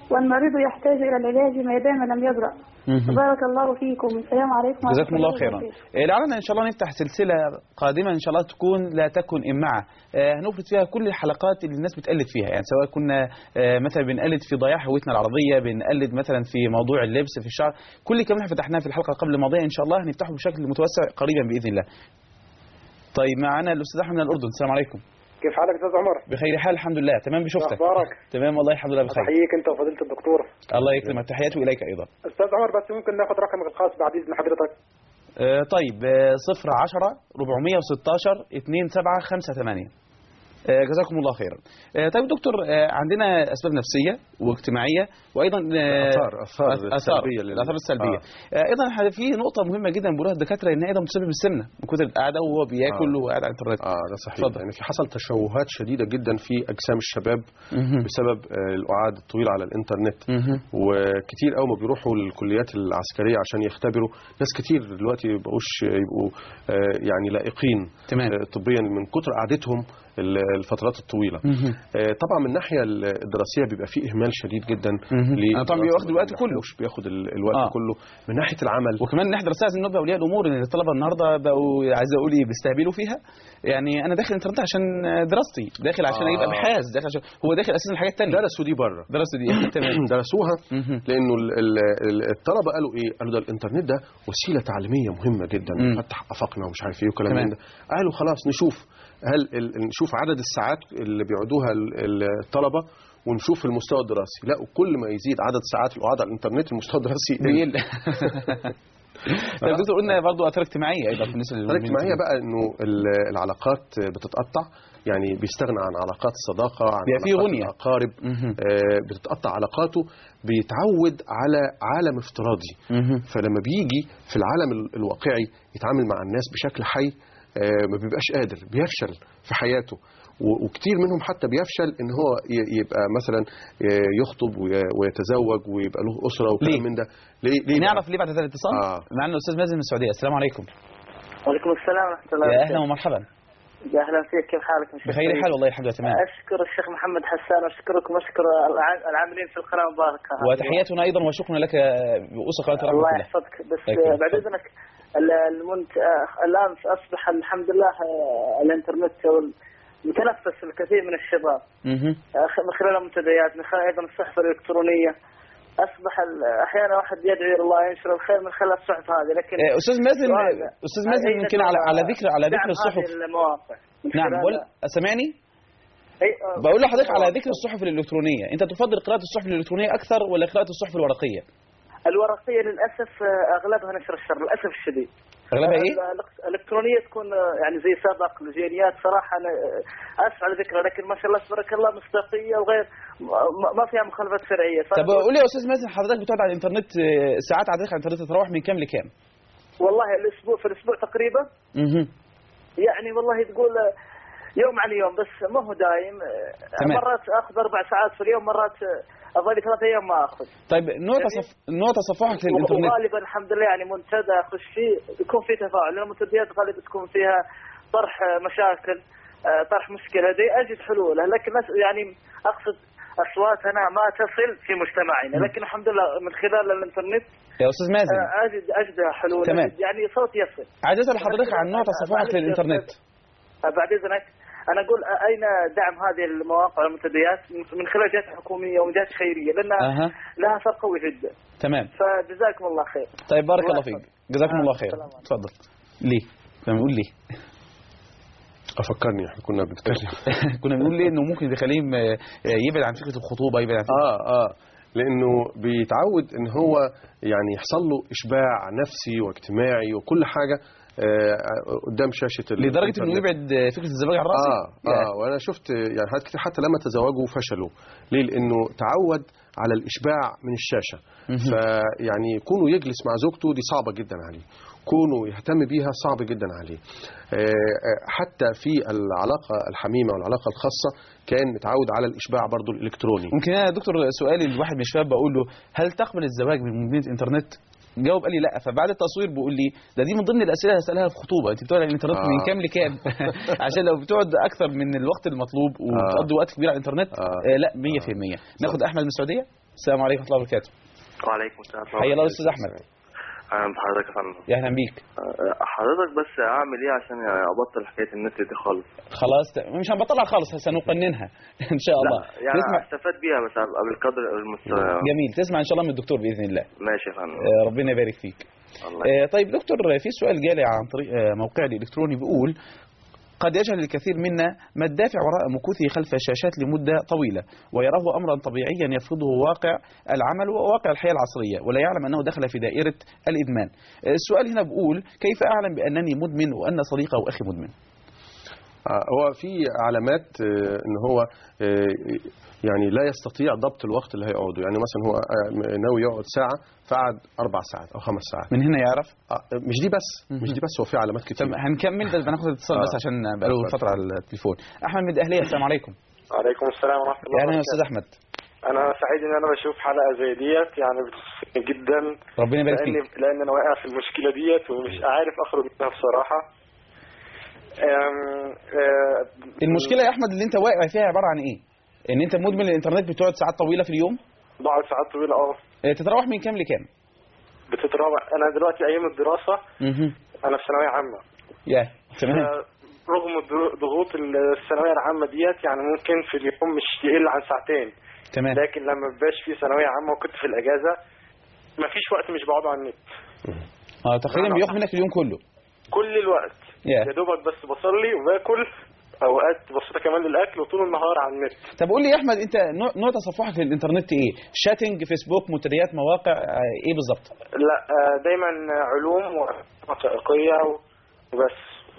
والمريض يحتاج إلى العلاج ما دام لم يبرأ مهم. بارك الله فيكم السلام عليكم ورحمة جزاكم الله خيرا وبركاته. آه، لعلنا ان شاء الله نفتح سلسله قادمه ان شاء الله تكون لا تكن امعه آه، هنفرد فيها كل الحلقات اللي الناس بتقلد فيها يعني سواء كنا آه، مثلا بنقلد في ضياع هويتنا العربيه بنقلد مثلا في موضوع اللبس في الشعر كل الكلام اللي فتحناه في الحلقه قبل الماضيه ان شاء الله هنفتحه بشكل متوسع قريبا باذن الله طيب معنا الاستاذ احمد من الاردن السلام عليكم كيف حالك استاذ عمر؟ بخير حال الحمد لله تمام بشوفتك اخبارك؟ تمام والله الحمد لله بخير احييك انت وفضيله الدكتور الله يكرمك تحياتي اليك ايضا استاذ عمر بس ممكن ناخذ رقمك الخاص بعد اذن حضرتك آه، طيب آه، صفر عشرة ربعمية وستاشر اتنين سبعة خمسة ثمانية آه، جزاكم الله خيرا آه، طيب دكتور آه، عندنا أسباب نفسية واجتماعية وأيضا آه، آثار- آثار آثار السلبية لل- الآثار السلبية آه، أيضا ح- في نقطة مهمة جدا بيقولوها الدكاترة إنها أيضا بتسبب السمنة من كتر القعدة وهو بياكل آه. وقاعد على الإنترنت اه ده صحيح اتفضل. يعني في حصل تشوهات شديده جدا في اجسام الشباب مهم. بسبب آه، القعاد الطويل على الانترنت مهم. وكتير قوي ما بيروحوا الكليات العسكريه عشان يختبروا ناس كتير دلوقتي ما بقوش يبقوا آه، يعني لائقين تمام. آه، طبيا من كتر قعدتهم ال- الفترات الطويله مهم. آه، طبعا من الناحيه الدراسيه بيبقى فيه اهمال شديد جدا مهم. ليه؟ آه، طبعا بياخد الوقت كله. مش بياخد ال- الوقت آه. كله من ناحيه العمل وكمان نحضر ساعة النوبة أولياء الأمور إن الطلبة النهاردة بقوا عايز أقول إيه بيستهبلوا فيها يعني أنا داخل الإنترنت عشان دراستي داخل عشان آه. أجيب أبحاث داخل عشان هو داخل أساسا الحاجات التانية درسوا دي بره دراسة دي تمام درسوها مهم. لانه ال- ال- ال- الطلبه قالوا ايه؟ قالوا ده الانترنت ده وسيله تعليميه مهمه جدا مم. بتفتح افاقنا ومش عارف ايه وكلام تمام. من ده قالوا خلاص نشوف هل ال- نشوف عدد الساعات اللي بيقعدوها ال- ال- الطلبه ونشوف المستوى الدراسي لا وكل ما يزيد عدد ساعات القعاد على الانترنت المستوى الدراسي يقل. بيقل طيب دكتور قلنا برضه اثار اجتماعيه ايضا بالنسبه الحالة الاجتماعية بقى انه ال- العلاقات بتتقطع يعني بيستغنى عن علاقات الصداقة عن بيبقى فيه علاقات غنية. الأقارب مهم. آه، بتتقطع علاقاته بيتعود على عالم افتراضي مهم. فلما بيجي في العالم ال- الواقعي يتعامل مع الناس بشكل حي آه، ما بيبقاش قادر بيفشل في حياته و- وكتير منهم حتى بيفشل ان هو ي- يبقى مثلا آه، يخطب وي- ويتزوج ويبقى له اسره ليه؟ وكلام من ده ليه ليه بقى؟ نعرف ليه بعد هذا الاتصال آه. معنا الاستاذ مازن من السعوديه السلام عليكم وعليكم السلام ورحمة الله يا وبركاته. اهلا ومرحبا يا أهلا فيك كيف حالك مشكور بخير حال والله الحمد لله تمام أشكر الشيخ محمد حسان وأشكركم وأشكر الع- العاملين في القناة المباركة وتحياتنا ايضا وشكرا لك باسره قناه رحمه الله الله يحفظك بس أكيد. آه، بعد إذنك ال- المنت... آه، الآن أصبح الحمد لله آه، الإنترنت هو متنفس الكثير من الشباب مهم. آه، خ- من خلال المنتديات من خلال أيضا الصحف الإلكترونية أصبح ال- أحيانا واحد يدعي إلى الله ينشر الخير من خلال الصحف هذه لكن آه، استاذ مازن سؤال- استاذ مازن أين يمكن على على ذكر على ذكر دعم الصحف هذه المواقع من نعم خلال- بقول سامعني أي- آه، بقول لحضرتك على ذكر الصحف الالكترونيه انت تفضل قراءه الصحف الالكترونيه اكثر ولا قراءه الصحف الورقيه الورقيه للاسف آه، اغلبها نشر الشر للاسف الشديد اغلبها ايه ال- ال- الالكترونيه تكون آه، يعني زي سبق لجينيات صراحه انا آه، اسف على ذكرها لكن ما شاء الله تبارك الله مصداقيه وغير ما- ما فيها مخالفات شرعيه طب قول لي يا استاذ مازن حضرتك بتقعد على الانترنت آه، ساعات عددك على الانترنت تتراوح من كام لكام والله الاسبوع في الاسبوع تقريبا مهم. يعني والله تقول آه، يوم عن يوم بس ما هو دايم آه، تمام. مرات اخذ اربع ساعات في اليوم مرات آه، اظل ثلاث ايام ما اخذ طيب نوع تصف... نوع تصفحك للانترنت وغالبا الحمد لله يعني منتدى اخش فيه يكون فيه تفاعل لان المنتديات غالبا تكون فيها طرح آه، مشاكل آه، طرح مشكله دي اجد حلولها لكن ناس- يعني اقصد اصواتنا ما تصل في مجتمعنا لكن الحمد لله من خلال الانترنت يا استاذ مازن آه، اجد اجد حلول تمام. أجد يعني صوت يصل عايز اسال حضرتك عن نوع تصفحك معلش يا للانترنت آه، بعد اذنك انا اقول آه، اين دعم هذه المواقع والمنتديات من- من خلال جهات حكوميه وجهات خيريه لانها اها لها اثر قوي جدا تمام فجزاكم الله خير طيب بارك الله الله فيك يحفظك. جزاكم آه، الله خير السلام عليكم. اتفضل ليه كنا بنقول ليه افكرني احنا كنا بنتكلم كنا بنقول ليه انه ممكن يخليه آه، يبعد عن فكره الخطوبه يبعد عن فكرة اه اه لانه بيتعود ان هو يعني يحصل له اشباع نفسي واجتماعي وكل حاجه آه قدام شاشه ال- لدرجه انه الإنترنت. يبعد آه، فكره الزواج عن راسه اه اه وانا شفت يعني حاجات كتير حتى لما تزوجوا فشلوا ليه لانه تعود على الاشباع من الشاشه فيعني كونه يجلس مع زوجته دي صعبه جدا عليه كونه يهتم بيها صعب جدا عليه آه، آه، حتى في العلاقه الحميمه والعلاقه الخاصه كان متعود على الاشباع برضو الالكتروني ممكن انا يا دكتور سؤالي لواحد من الشباب بقول له هل تقبل الزواج من مدينه انترنت؟ جاوب قال لي لا فبعد التصوير بيقول لي ده دي من ضمن الاسئله اللي هسالها في خطوبه انت بتقعد على الانترنت آه. من كام لكام عشان لو بتقعد اكثر من الوقت المطلوب وبتقضي وقت كبير على الانترنت آه. آه لا 100% ناخد احمد من السعوديه السلام عليكم ورحمه الله وبركاته وعليكم السلام حيا الله الاستاذ احمد اهلا بحضرتك يا فندم يا اهلا بيك أه، حضرتك بس اعمل ايه عشان يعني ابطل حكايه النت دي خالص خلاص ت- مش هنبطلها خالص سنقننها ان شاء الله لا يعني تسمع استفاد بيها بس ابقى بالقدر المستوى جميل تسمع ان شاء الله من الدكتور باذن الله ماشي يا فندم آه، ربنا يبارك فيك آه، طيب دكتور في سؤال جالي عن طريق آه، موقعي الالكتروني بيقول قد يجهل الكثير منا ما الدافع وراء مكوثه خلف الشاشات لمدة طويلة ويراه أمرا طبيعيا يرفضه واقع العمل وواقع الحياة العصرية ولا يعلم أنه دخل في دائرة الإدمان السؤال هنا بيقول كيف أعلم بأنني مدمن وأن صديقي أو أخي مدمن آه، هو في علامات آه، ان هو آه، يعني لا يستطيع ضبط الوقت اللي هيقعده يعني مثلا هو آه، ناوي يقعد ساعه فقعد اربع ساعات او خمس ساعات من هنا يعرف آه، مش دي بس مش دي بس هو في علامات كتير هنكمل بس بناخد اتصال بس آه. عشان بقاله فترة على التليفون أحمد من الأهلية السلام عليكم وعليكم السلام ورحمه الله يا أهلا يا وبركاته أستاذ أحمد انا سعيد ان انا بشوف حلقه زي ديت يعني بتبسطني جدا ربنا يبارك لان فيك لان انا واقع في المشكله ديت ومش عارف اخرج منها بصراحه أم، آه، المشكلة يا أحمد اللي أنت واقع فيها عبارة عن إيه؟ إن أنت مدمن الإنترنت بتقعد ساعات طويلة في اليوم بقعد ساعات طويله اه آه، تتراوح من كام لكام؟ بتتراوح انا دلوقتي ايام الدراسه مهم. انا في ثانويه عامه يا تمام ف- رغم الض- ضغوط الثانويه العامه ديت يعني ممكن في اليوم مش يقل عن ساعتين تمام لكن لما مبقاش في ثانويه عامه وكنت في الاجازه مفيش وقت مش بقعده على النت اه تقريبا بياخد منك اليوم كله كل الوقت يا يا دوبك بس بصلي وباكل اوقات بسيطه كمان للاكل وطول النهار على النت طب قول لي يا احمد انت نوع نوع تصفحك للانترنت ايه شاتنج فيسبوك منتديات مواقع آه، ايه بالظبط لا آه، دايما علوم وثائقيه وبس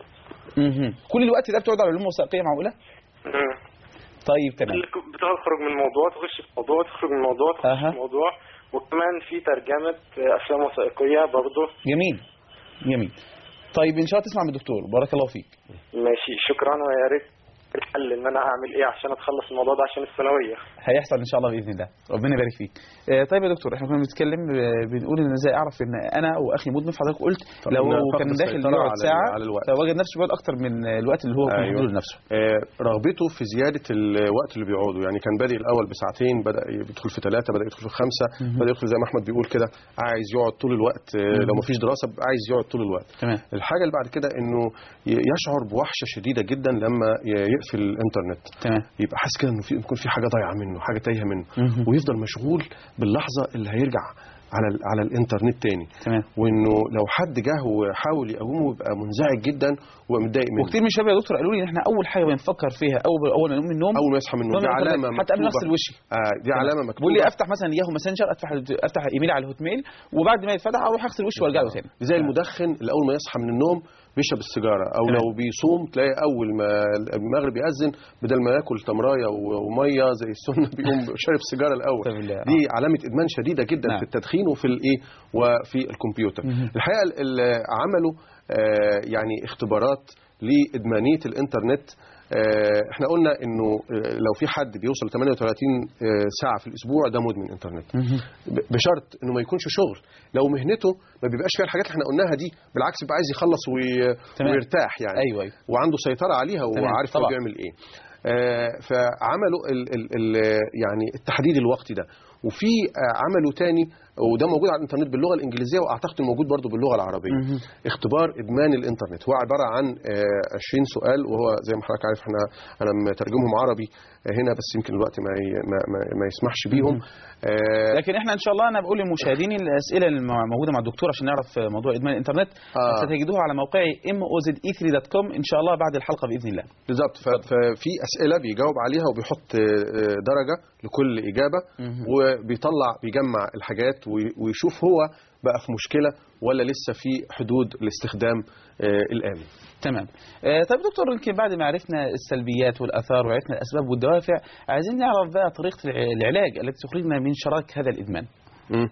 مهم. كل الوقت ده بتقعد على علوم وثائقيه معقوله مم. طيب تمام بتخرج من موضوع تخش في موضوع تخرج من موضوع تخش أها. في موضوع وكمان في ترجمه آه، افلام وثائقيه برضه جميل جميل طيب ان شاء الله تسمع من الدكتور بارك الله فيك ماشي شكرا ويا ريت الحل ان انا اعمل ايه عشان اتخلص من الموضوع ده عشان الثانويه هيحصل ان شاء الله باذن الله ربنا يبارك فيك آه، طيب يا دكتور احنا كنا بنتكلم آه، بنقول ان ازاي اعرف ان انا واخي مدمن فحضرتك قلت طب لو إن فقد كان داخل السيطرة يقعد على- ساعه على الوقت. فوجد نفسه بيقعد اكتر من الوقت اللي هو كان أيوة. محدود لنفسه آه، رغبته في زيادة الوقت اللي بيقعده يعني كان بادئ الأول بساعتين بدأ يدخل في ثلاثة بدأ يدخل في خمسة مهم. بدأ يدخل زي ما أحمد بيقول كده عايز يقعد طول الوقت آه، مهم. لو مفيش دراسة بيبقى عايز يقعد طول الوقت تمام الحاجة اللي بعد كده إنه ي- يشعر بوحشة شديدة جدا لما ي- يقفل الإنترنت تمام يبقى حاسس كده إنه في يكون في حاجة ضايعة منه حاجة تايهة منه مهم. ويفضل مشغول باللحظة اللي هيرجع على ال- على الانترنت تاني تمام وانه لو حد جه وحاول يقومه يبقى منزعج جدا ومتضايق منه وكتير من الشباب يا دكتور قالوا لي ان احنا اول حاجه بنفكر فيها اول اول ما نقوم من النوم اول ما يصحى من النوم نقوم دي الإنترنت. علامه حتى قبل ما مكتوبة. اغسل وشي آه دي علامه مكتوبه بيقول لي افتح مثلا ياهو ماسنجر افتح افتح ايميل على الهوت ميل وبعد ما يتفتح اروح اغسل وشي وارجع له تاني زي المدخن اللي اول ما يصحى من النوم بيشرب السيجاره او تمام. لو بيصوم تلاقي اول ما المغرب يأذن بدل ما ياكل تمرايه و- وميه زي السنه بيقوم شارب سيجاره الاول طب بالله. دي علامه ادمان شديده جدا نعم. في التدخين وفي الايه وفي الكمبيوتر مهم. الحقيقه ال- ال- عملوا آه، يعني اختبارات لادمانيه الانترنت آه، احنا قلنا انه آه، لو في حد بيوصل 38 آه، ساعه في الاسبوع ده مدمن انترنت ب- بشرط انه ما يكونش شغل لو مهنته ما بيبقاش فيها الحاجات اللي احنا قلناها دي بالعكس بيبقى عايز يخلص وي... تمام. ويرتاح يعني ايوه ايوه وعنده سيطره عليها تمام، وعارف هو طبعا. بيعمل ايه آه، فعملوا ال ال ال يعني التحديد الوقتي ده وفي آه، عملوا تاني وده موجود على الانترنت باللغه الانجليزيه واعتقد موجود برضو باللغه العربيه مهم. اختبار ادمان الانترنت هو عباره عن آه، 20 سؤال وهو زي ما حضرتك عارف احنا انا مترجمهم عربي آه، هنا بس يمكن الوقت ما ي- ما, ما, ما يسمحش بيهم آه، لكن احنا ان شاء الله انا بقول للمشاهدين الاسئله الموجوده مع الدكتور عشان نعرف موضوع ادمان الانترنت آه. ستجدوها على موقعي moze3.com ان شاء الله بعد الحلقه باذن الله بالظبط ف- ففي اسئله بيجاوب عليها وبيحط آه، درجه لكل اجابه مهم. وبيطلع بيجمع الحاجات وي- ويشوف هو بقى في مشكله ولا لسه في حدود الاستخدام آه، الامن تمام آه، طيب دكتور يمكن بعد ما عرفنا السلبيات والاثار وعرفنا الاسباب والدوافع عايزين نعرف بقى طريقه الع- العلاج التي تخرجنا من شراك هذا الادمان مم.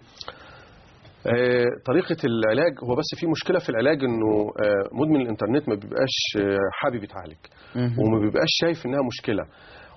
آه، طريقة العلاج هو بس في مشكلة في العلاج انه آه، مدمن الانترنت ما بيبقاش آه، حابب يتعالج مهم. وما بيبقاش شايف انها مشكلة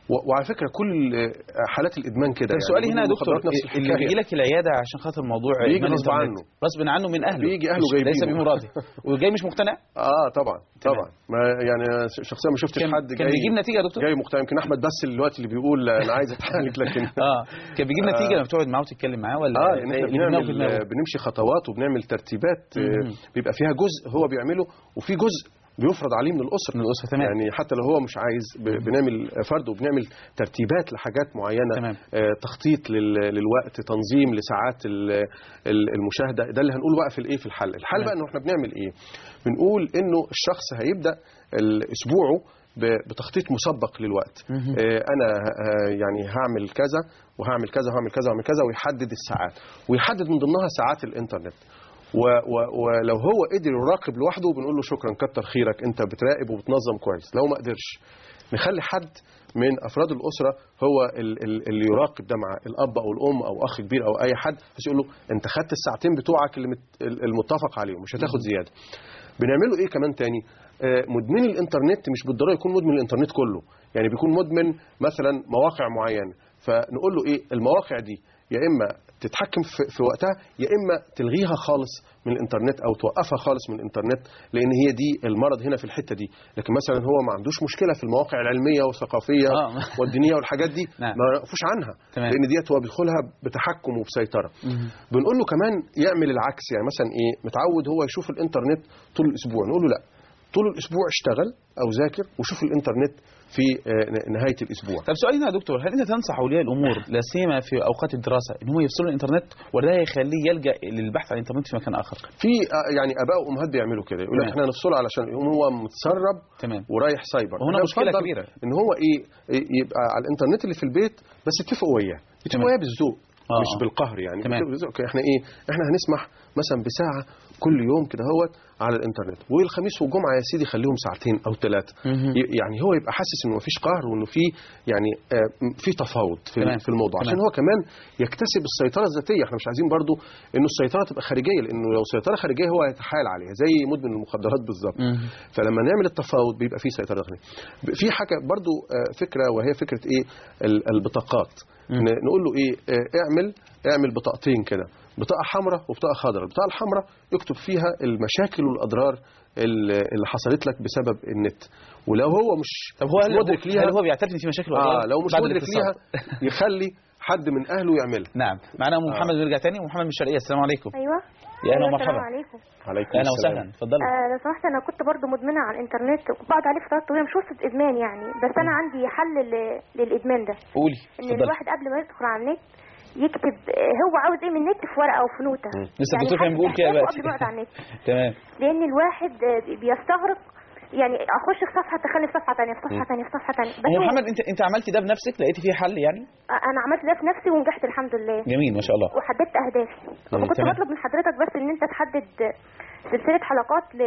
و- وعلى فكره كل آه، حالات الادمان كده طب سؤالي هنا يا دكتور المخدرات نفس اللي الحكاية. بيجي لك العياده عشان خاطر موضوع بيجي إدمان غصب الإنترنت. عنه. غصب عنه من اهله بيجي أهله مش- جايبينه. ليس بمراده وجاي مش مقتنع اه طبعا طبعا ما يعني أنا شخصيا ما شفتش كان- حد كان جاي بيجيب نتيجة يا دكتور؟ جاي مقتنع يمكن احمد بس دلوقتي اللي بيقول انا عايز اتعالج لكن اه كان بيجيب آه. نتيجه لما بتقعد معاه وتتكلم معاه ولا اه لان احنا اللي في دماغه في بنعمل دماغه؟ بنمشي خطوات وبنعمل ترتيبات آه، مهم. بيبقى فيها جزء هو بيعمله وفي جزء بيفرض عليه من الاسره من الاسره تمام يعني حتى لو هو مش عايز ب- بنعمل فرد وبنعمل ترتيبات لحاجات معينه تمام. آه، تخطيط لل- للوقت تنظيم لساعات ال- ال- المشاهده ده اللي هنقوله بقى في الايه في الحل الحل تمام. بقى انه احنا بنعمل ايه بنقول انه الشخص هيبدا ال- اسبوعه ب- بتخطيط مسبق للوقت مهم. آه، انا آه، يعني هعمل كذا وهعمل كذا وهعمل كذا وهعمل كذا ويحدد الساعات ويحدد من ضمنها ساعات الانترنت و- و- ولو هو قدر يراقب لوحده بنقول له شكرا كتر خيرك انت بتراقب وبتنظم كويس لو ما قدرش نخلي حد من افراد الاسره هو ال- ال- اللي يراقب ده مع الاب او الام او اخ كبير او اي حد بس يقول له انت خدت الساعتين بتوعك اللي مت- المتفق عليهم مش هتاخد زياده بنعمله ايه كمان تاني آه، مدمن الانترنت مش بالضروره يكون مدمن الانترنت كله يعني بيكون مدمن مثلا مواقع معينه فنقول له ايه المواقع دي يا اما تتحكم في, في وقتها يا اما تلغيها خالص من الانترنت او توقفها خالص من الانترنت لان هي دي المرض هنا في الحته دي لكن مثلا هو ما عندوش مشكله في المواقع العلميه والثقافيه آه. والدينيه والحاجات دي نعم. ما يقفوش عنها تمام. لان ديت هو بيدخلها بتحكم وبسيطره مهم. بنقول له كمان يعمل العكس يعني مثلا ايه متعود هو يشوف الانترنت طول الاسبوع نقول له لا طول الاسبوع اشتغل او ذاكر وشوف الانترنت في آه، نهايه الاسبوع طب سؤالي هنا يا دكتور هل انت تنصح اولياء الامور لا سيما في اوقات الدراسه ان هم يفصلوا الانترنت ولا ده يخليه يلجا للبحث عن الانترنت في مكان اخر؟ في آه، يعني اباء وامهات بيعملوا كده يقول لك تمام. احنا نفصله علشان يقوم هو متسرب تمام ورايح سايبر وهنا أنا مشكلة بفضل كبيرة. ان هو ايه إيه، يبقى على الانترنت اللي في البيت بس يتفقوا وياه تمام. يتفقوا وياه بالذوق آه، مش آه. بالقهر يعني تمام. بالذوق. احنا ايه احنا هنسمح مثلا بساعه كل يوم كده هوت على الانترنت والخميس والجمعه يا سيدي خليهم ساعتين او ثلاثه مهم. ي- يعني هو يبقى حاسس انه مفيش قهر وانه في يعني آه، في تفاوض في تمام. في الموضوع عشان تمام. هو كمان يكتسب السيطره الذاتيه احنا مش عايزين برضو انه السيطره تبقى خارجيه لانه لو سيطره خارجيه هو هيتحايل عليها زي مدمن المخدرات بالظبط مهم. فلما نعمل التفاوض بيبقى فيه سيطره داخليه في حاجه برضو آه، فكره وهي فكره ايه ال- البطاقات مم. ن- نقول له ايه آه، اعمل اعمل بطاقتين كده بطاقه حمراء وبطاقه خضراء البطاقه الحمراء يكتب فيها المشاكل والاضرار ال- اللي حصلت لك بسبب النت ولو هو مش طب هو مش هل مدرك ليها هل هو بيعترف ان في مشاكل اه وأضرار لو مش بعد مدرك الاتصال؟ ليها يخلي حد من اهله يعملها نعم معنا ام آه. محمد ونرجع تاني ام محمد من الشرقيه السلام عليكم ايوه يا اهلا أيوة، ومرحبا السلام عليكم عليكم اهلا السلام. وسهلا اتفضلوا آه لو سمحت انا كنت برضو مدمنه على الانترنت وبقعد عليه فترات طويله مش وصلت ادمان يعني بس انا عندي حل ل- للادمان ده قولي ان اتفضلي الواحد قبل ما يدخل على النت يكتب آه، هو عاوز ايه من النت في ورقه او في نوته لسه الدكتور كان بيقول كده أهدافه بقى قبل ما يقعد على النت تمام لان الواحد آه، بيستغرق يعني اخش في صفحه تخلي في صفحه ثانيه في صفحه ثانيه في صفحه ثانيه ام محمد انت انت عملتي ده بنفسك لقيتي فيه حل يعني انا عملت ده في نفسي ونجحت الحمد لله جميل ما شاء الله وحددت اهدافي مم، فكنت تمام. بطلب من حضرتك بس ان انت تحدد سلسله حلقات ل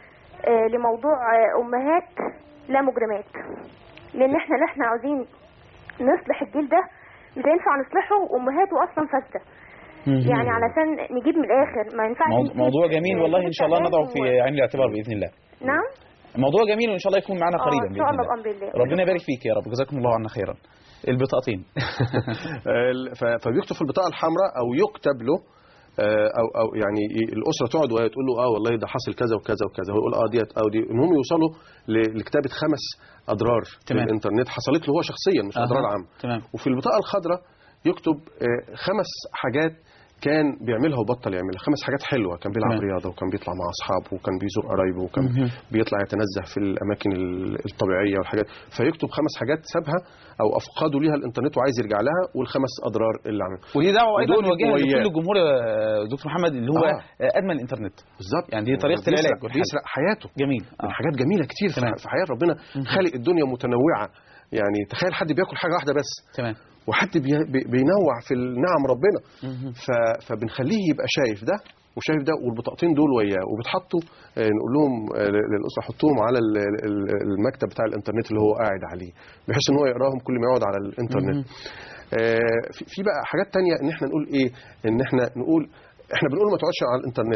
آه، لموضوع آه، امهات لا مجرمات لان احنا اللي احنا عاوزين نصلح الجيل ده مش هينفع نصلحه وامهاته اصلا فاسده مهم. يعني علشان نجيب من الاخر ما ينفعش موضوع, نجيب موضوع جميل والله ان شاء الله بنت نضعه آدم في و- عين الاعتبار باذن الله نعم موضوع جميل وان شاء الله يكون معنا اه قريبا ان شاء باذن الله الله بامر الله ربنا يبارك فيك يا رب جزاكم الله عنا خيرا البطاقتين ال- ف- فبيكتب في البطاقه الحمراء او يكتب له آه، او او يعني ي- الاسره تقعد وهي تقول له اه والله ده حصل كذا وكذا وكذا هو يقول اه ديت او دي المهم يوصلوا ل- لكتابه خمس اضرار في تمام. الانترنت حصلت له هو شخصيا مش أها. اضرار عامه تمام وفي البطاقه الخضراء يكتب آه، خمس حاجات كان بيعملها وبطل يعملها خمس حاجات حلوه كان بيلعب تمام. رياضه وكان بيطلع مع اصحابه وكان بيزور قرايبه وكان مهم. بيطلع يتنزه في الاماكن ال- الطبيعيه والحاجات فيكتب خمس حاجات سابها او افقدوا ليها الانترنت وعايز يرجع لها والخمس اضرار اللي عملها ودي دعوه ايضا ودول نوجهها وياه. لكل الجمهور يا دكتور محمد اللي هو آه. آه. ادمن الانترنت بالظبط يعني دي طريقه بيسرق- العلاج والحل. بيسرق حياته جميل من آه. حاجات جميله كتير في تمام. في حياه ربنا خالق الدنيا متنوعه يعني تخيل حد بياكل حاجه واحده بس تمام وحد بي- بي- بينوع في النعم ربنا مهم. ف- فبنخليه يبقى شايف ده وشايف ده والبطاقتين دول وياه وبتحطوا آه، نقول لهم آه، للاسره حطوهم على ال- ال- المكتب بتاع الانترنت اللي هو قاعد عليه بحيث ان هو يقراهم كل ما يقعد على الانترنت آه، في في بقى حاجات تانية ان احنا نقول ايه ان احنا نقول احنا بنقول ما تقعدش على الانترنت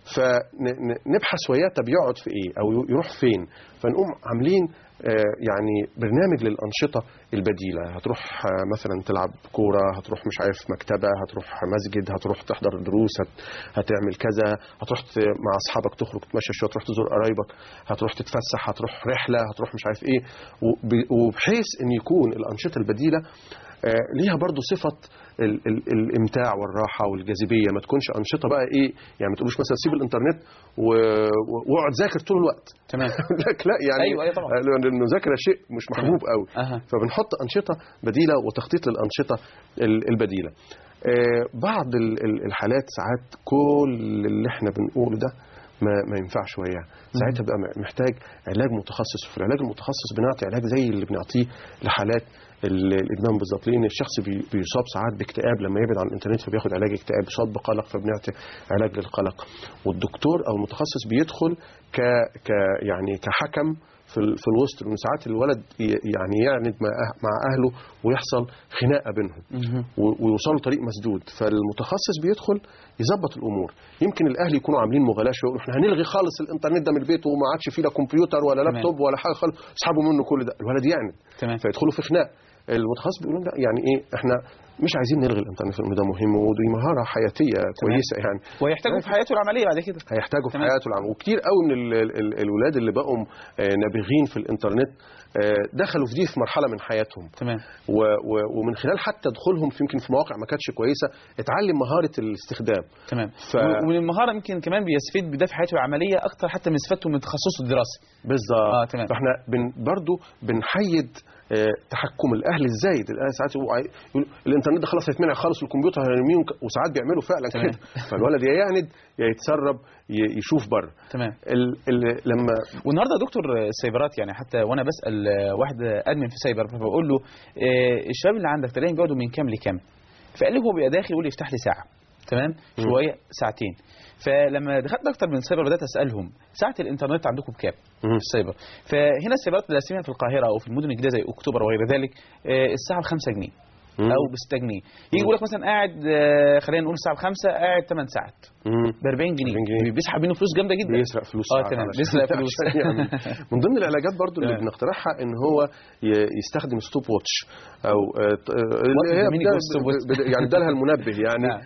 فنبحث وياه طب يقعد في ايه او يروح فين فنقوم عاملين آه، يعني برنامج للانشطه البديله هتروح آه، مثلا تلعب كوره هتروح مش عارف مكتبه هتروح مسجد هتروح تحضر دروس هت- هتعمل كذا هتروح ت- مع اصحابك تخرج تتمشى شويه تروح تزور قرايبك هتروح تتفسح هتروح رحله هتروح مش عارف ايه وب- وبحيث ان يكون الانشطه البديله آه، ليها برضو صفة ال ال الإمتاع والراحة والجاذبية ما تكونش أنشطة بقى إيه يعني ما تقولوش مثلا سيب الإنترنت و- و- واقعد ذاكر طول الوقت تمام لك لا يعني أيوة، أيوة طبعا. آه، لأن المذاكرة شيء مش محبوب قوي أها. فبنحط أنشطة بديلة وتخطيط للأنشطة ال- البديلة آه، بعض ال- ال- الحالات ساعات كل اللي احنا بنقوله ده ما, ما ينفعش وياه ساعتها بقى محتاج علاج متخصص وفي العلاج المتخصص بنعطي علاج زي اللي بنعطيه لحالات ال- الادمان بالظبط لان الشخص بي- بيصاب ساعات باكتئاب لما يبعد عن الانترنت فبياخد علاج اكتئاب يصاب بقلق فبنعطي علاج للقلق والدكتور او المتخصص بيدخل ك, ك يعني كحكم في ال- في الوسط لان ساعات الولد ي- يعني يعند مع أه- مع اهله ويحصل خناقه بينهم و- ويوصلوا طريق مسدود فالمتخصص بيدخل يظبط الامور يمكن الاهل يكونوا عاملين مغالاه شويه يقولوا احنا هنلغي خالص الانترنت ده من البيت وما عادش فيه لا كمبيوتر ولا تمام. لابتوب ولا حاجه خالص اسحبوا منه كل ده الولد يعند تمام فيدخلوا في خناق المتخصص بيقول لهم لا يعني ايه احنا مش عايزين نلغي الانترنت لأن ده مهم ودي مهاره حياتيه كويسه يعني ويحتاجوا في حياته العمليه بعد كده هيحتاجوا في تمام. حياته العام وكتير قوي من ال ال ال الولاد اللي بقوا آه، نابغين في الانترنت آه، دخلوا في دي في مرحله من حياتهم تمام و و ومن خلال حتى دخولهم في يمكن في مواقع ما كانتش كويسه اتعلم مهاره الاستخدام تمام ف... و- ومن المهاره يمكن كمان بيستفيد بده في حياته العمليه اكتر حتى من استفادته من تخصصه الدراسي بالظبط اه تمام فاحنا بن برضو بنحيد آه، تحكم الاهل الزايد الاهل ساعات يقولوا عاي- يقولوا الانترنت ده خلاص هيتمنع خالص والكمبيوتر هنرميه وك- وساعات بيعملوا فعلا تمام. كده فالولد يا يعند يا يتسرب ي- يشوف بره تمام ال ال لما والنهارده يا دكتور السايبرات يعني حتى وانا بسال آه، واحد ادمن في سايبر فبقول له آه، الشباب اللي عندك تلاقيهم بيقعدوا من كام لكام فقال لي هو بيبقى داخل يقول لي افتح لي ساعه تمام شويه ساعتين فلما دخلت اكتر من سايبر بدات اسالهم ساعه الانترنت عندكم بكام في السايبر فهنا السايبرات لا سيما في القاهره او في المدن الجديده زي اكتوبر وغير ذلك آه، الساعه ب 5 جنيه او ب 6 جنيه يجي يقول لك مثلا قاعد آه، خلينا نقول الساعه ب 5 قاعد 8 ساعات ب 40 جنيه بيسحب منه فلوس جامده جدا بيسرق فلوس اه ساعات تمام علشان- بيسرق فلوس عشان يعمل. من ضمن العلاجات برضو اللي تمام. بنقترحها ان هو ي- يستخدم ستوب واتش او آه، ط- آه، اللي هي meaning بدا- of stop watch? بدا- يعني ده لها المنبه يعني نعم.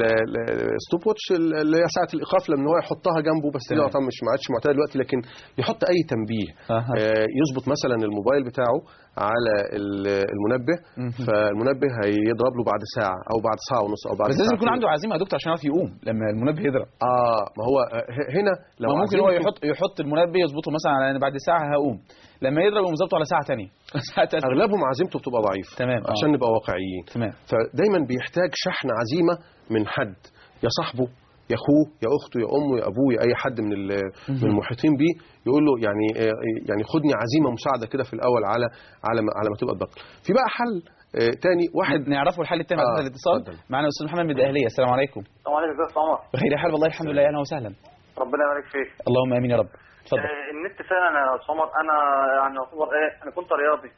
الستوب واتش اللي هي ساعه الايقاف لما هو يحطها جنبه بس تمام. دي طبعا مش ما عادش معتاد دلوقتي لكن يحط اي تنبيه أها. آه، يظبط مثلا الموبايل بتاعه على ال- المنبه مهم. فالمنبه هيضرب له بعد ساعه او بعد ساعه ونص او بعد بس لازم يكون ساعتين. عنده عزيمه يا دكتور عشان يعرف يقوم لما المنبه يضرب اه ما هو آه، ه- هنا لو ما ممكن هو عزيمته- يحط يحط المنبه يظبطه مثلا على ان بعد ساعه هقوم لما يضرب يقوم ظابطه على ساعه ثانيه ساعه تالتة. اغلبهم عزيمته بتبقى ضعيفه تمام آه. عشان نبقى واقعيين تمام فدايما بيحتاج شحن عزيمه من حد يا صاحبه يا اخوه يا اخته يا امه يا ابوه يا اي حد من ال- من المحيطين بيه يقول له يعني آه، يعني خدني عزيمه مساعده كده في الاول على على ما على ما تبقى تبطل في بقى حل آه، تاني واحد نعرفه الحل التاني بعد آه، هذا الاتصال معنا الاستاذ محمد من الدقهليه السلام عليكم السلام عليكم ازيك يا عمر بخير يا حال والله الحمد لله اهلا وسهلا ربنا يبارك فيك اللهم امين يا رب اتفضل آه، النت فعلا يا استاذ عمر انا يعني يعتبر ايه انا كنت رياضي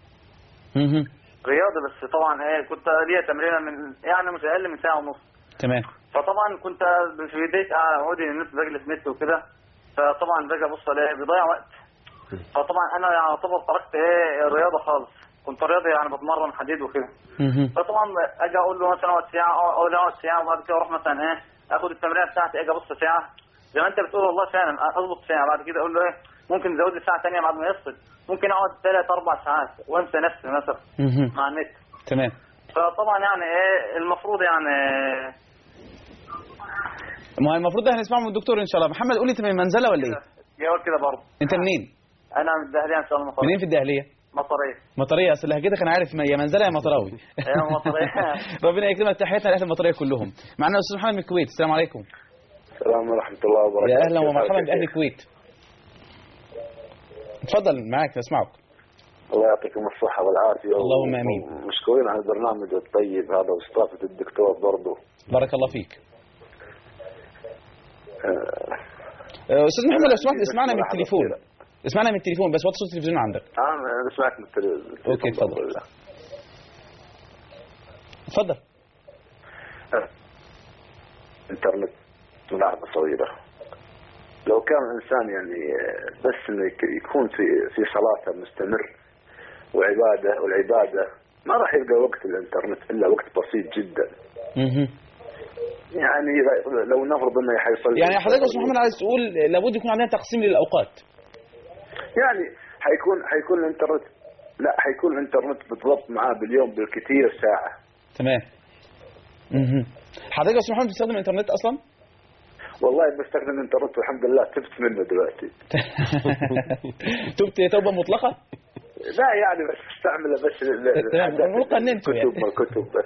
مهم. رياضي بس طبعا ايه كنت ليا تمرينه من يعني مش اقل من ساعه ونص تمام فطبعا كنت في بدايه عودي النت بجلس نت وكده فطبعا باجي ابص الاقي بيضيع وقت فطبعا انا يعتبر تركت ايه الرياضه خالص كنت رياضي يعني بتمرن حديد وكده مهم. فطبعا اجي اقول له مثلا اقعد ساعه أو- او لا اقعد ساعه وبعد كده اروح مثلا ايه اخد التمرين بتاعتي اجي ابص ساعه زي ما انت بتقول والله فعلا اظبط ساعه بعد كده اقول له ايه ممكن تزود لي ساعه ثانيه بعد ما يفصل ممكن اقعد ثلاث اربع ساعات وانسى نفسي مثلا مهم. مع النت تمام فطبعا يعني ايه المفروض يعني ما هو المفروض ده هنسمعه من الدكتور ان شاء الله محمد قول لي انت من المنزله ولا ايه جاول كده برضه انت منين انا من الدهليه ان شاء الله مطريه منين في الدهليه مطريه مطريه اصل لهجتك انا عارف ما- يا منزله يا مطراوي يا مطريه ربنا يكرمك تحياتنا لاهل المطريه كلهم معنا الاستاذ محمد من الكويت السلام عليكم السلام ورحمة الله وبركاته يا اهلا كيف ومرحبا حالك يا باهل شيخ؟ الكويت اتفضل معاك اسمعك الله يعطيكم الصحة والعافية اللهم آمين. مشكورين على البرنامج الطيب هذا واستضافة الدكتور برضه بارك الله فيك آه، آه، استاذ محمد لو سمحت عندي اسمعنا من ملاحظة التليفون اسمعنا من التليفون بس وطي صوت التلفزيون عندك أنا بسمعك من التلفزيون اوكي اتفضل اتفضل انترنت ملاحظة صغيرة لو كان الإنسان يعني بس إنه يك- يكون في في صلاته مستمر وعبادة والعبادة ما راح يلقى وقت الإنترنت إلا وقت بسيط جدا مهم. يعني لو نفرض إنه حيصلي يعني حضرتك يا استاذ محمد عايز تقول لابد يكون عندنا تقسيم للاوقات يعني حيكون حيكون الإنترنت لا حيكون الإنترنت بالضبط معاه باليوم بالكثير ساعة تمام مهم. حضرتك يا استاذ محمد بتستخدم الانترنت اصلا والله بستخدم الإنترنت والحمد لله تبت منه دلوقتي تبت توبه مطلقه لا يعني بس بستعمله بس ل- ل- تمام، للحاجات نقول قننته يعني. الكتب والكتب بس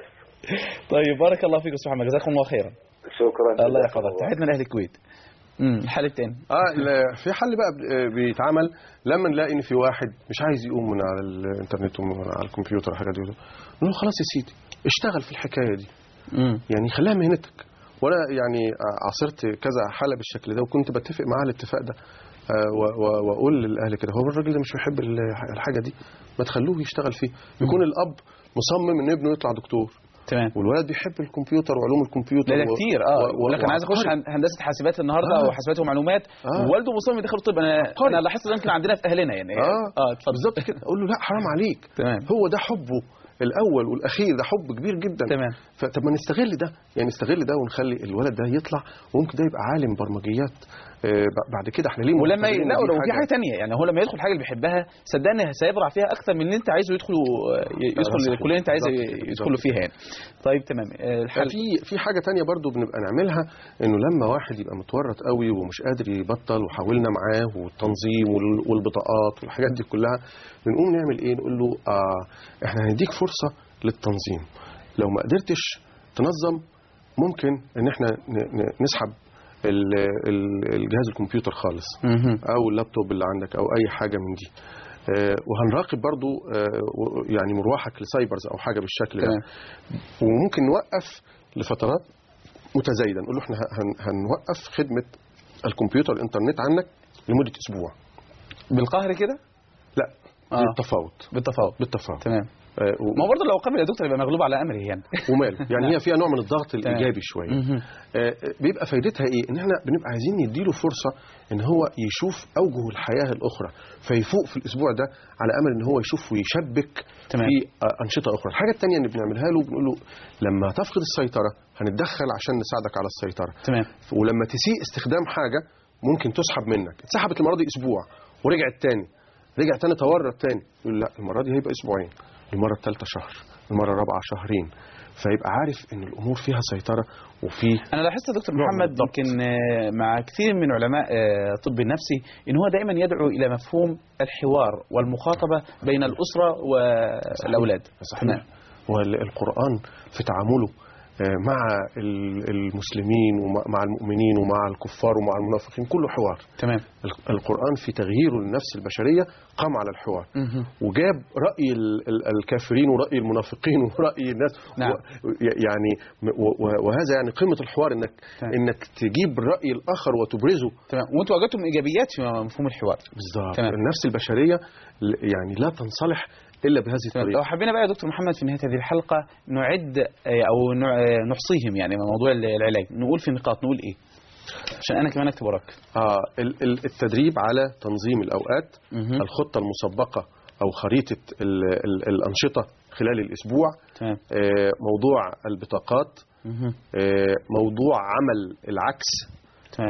طيب بارك الله فيك يا استاذ محمد جزاكم الله خيرا شكرا الله يحفظك تحياتنا لاهل الكويت امم الحل الثاني اه لا، في حل بقى ب- بيتعمل لما نلاقي ان في واحد مش عايز يقوم من على الانترنت ومن على الكمبيوتر والحاجات دي نقول له خلاص يا سيدي اشتغل في الحكايه دي يعني خليها مهنتك وانا يعني عاصرت كذا حاله بالشكل ده وكنت بتفق معاه الاتفاق ده آه، و- و- واقول للاهل كده هو الراجل ده مش بيحب ال- الحاجه دي ما تخلوه يشتغل فيه يكون الاب مصمم ان ابنه يطلع دكتور تمام والولد بيحب الكمبيوتر وعلوم الكمبيوتر لا ده و- كتير اه و- و- يقول لك انا عايز اخش وعبقري. هن- هندسه حاسبات النهارده آه. او حاسبات ومعلومات آه. ووالده مصمم يدخل طب انا انا لاحظت ده يمكن عندنا في اهلنا يعني اه اه اتفضل بالظبط كده اقول له لا حرام عليك تمام هو ده حبه الاول والاخير ده حب كبير جدا تمام فطب ما نستغل ده يعني نستغل ده ونخلي الولد ده يطلع وممكن ده يبقى عالم برمجيات آه، ب- بعد كده احنا ليه ولما معتبرين لا إن دي لو في حاجه ثانيه يعني هو لما يدخل الحاجه اللي بيحبها صدقني سيبرع فيها اكثر من اللي انت عايزه يدخل يدخل صحيح. الكليه اللي انت عايز بالظبط. يدخل له فيها يعني طيب تمام آه، الحل في في حاجه تانية برضو بنبقى نعملها انه لما واحد يبقى متورط قوي ومش قادر يبطل وحاولنا معاه والتنظيم وال- والبطاقات والحاجات دي كلها بنقوم نعمل ايه نقول له آه احنا هنديك فرصه للتنظيم لو ما قدرتش تنظم ممكن ان احنا ن- ن- نسحب ال- ال- الجهاز الكمبيوتر خالص او اللابتوب اللي عندك او اي حاجه من دي آه، وهنراقب برضو آه، و- يعني مروحك لسايبرز او حاجه بالشكل ده تمام. وممكن نوقف لفترات متزايده نقول له احنا هن- هنوقف خدمه الكمبيوتر الانترنت عنك لمده اسبوع بالقهر كده لا آه. بالتفاوض بالتفاوض بالتفاوض تمام آه، و- ما هو برضه لو قبل يا دكتور يبقى مغلوب على امره يعني وماله يعني هي فيها نوع من الضغط تمام. الايجابي شويه مهم. آه، بيبقى فايدتها ايه ان احنا بنبقى عايزين نديله فرصه ان هو يشوف اوجه الحياه الاخرى فيفوق في الاسبوع ده على امل ان هو يشوف ويشبك تمام. في آه، انشطه اخرى الحاجه الثانيه اللي بنعملها له بنقول له لما تفقد السيطره هنتدخل عشان نساعدك على السيطره تمام ولما تسيء استخدام حاجه ممكن تسحب منك اتسحبت المره دي اسبوع ورجعت تاني رجع تاني تورط تاني يقول لا المره دي هيبقى اسبوعين المره الثالثه شهر المره الرابعه شهرين فيبقى عارف ان الامور فيها سيطره وفي انا لاحظت يا دكتور نوع من محمد الضبط. يمكن آه، مع كثير من علماء آه، الطب النفسي ان هو دائما يدعو الى مفهوم الحوار والمخاطبه بين الاسره والاولاد صحيح والقرآن في تعامله آه، مع ال- المسلمين ومع المؤمنين ومع الكفار ومع المنافقين كله حوار تمام ال- القرآن في تغييره للنفس البشرية قام على الحوار وجاب رأي ال- ال- الكافرين ورأي المنافقين ورأي الناس نعم. و- يعني و- و- وهذا يعني قمة الحوار انك تمام. انك تجيب الرأي الآخر وتبرزه تمام وانتوا وجدتم ايجابيات في مفهوم الحوار بالظبط تمام. النفس البشرية ل- يعني لا تنصلح إلا بهذه تمام. الطريقة لو حبينا بقى يا دكتور محمد في نهايه هذه الحلقه نعد آه، او نع- آه، نحصيهم يعني موضوع العلاج نقول في نقاط نقول ايه عشان انا كمان اكتب وراك آه ال- ال- التدريب على تنظيم الأوقات مهم. الخطة المسبقة أو خريطة ال ال الأنشطة خلال الأسبوع تمام آه موضوع البطاقات مهم. آه موضوع عمل العكس تمام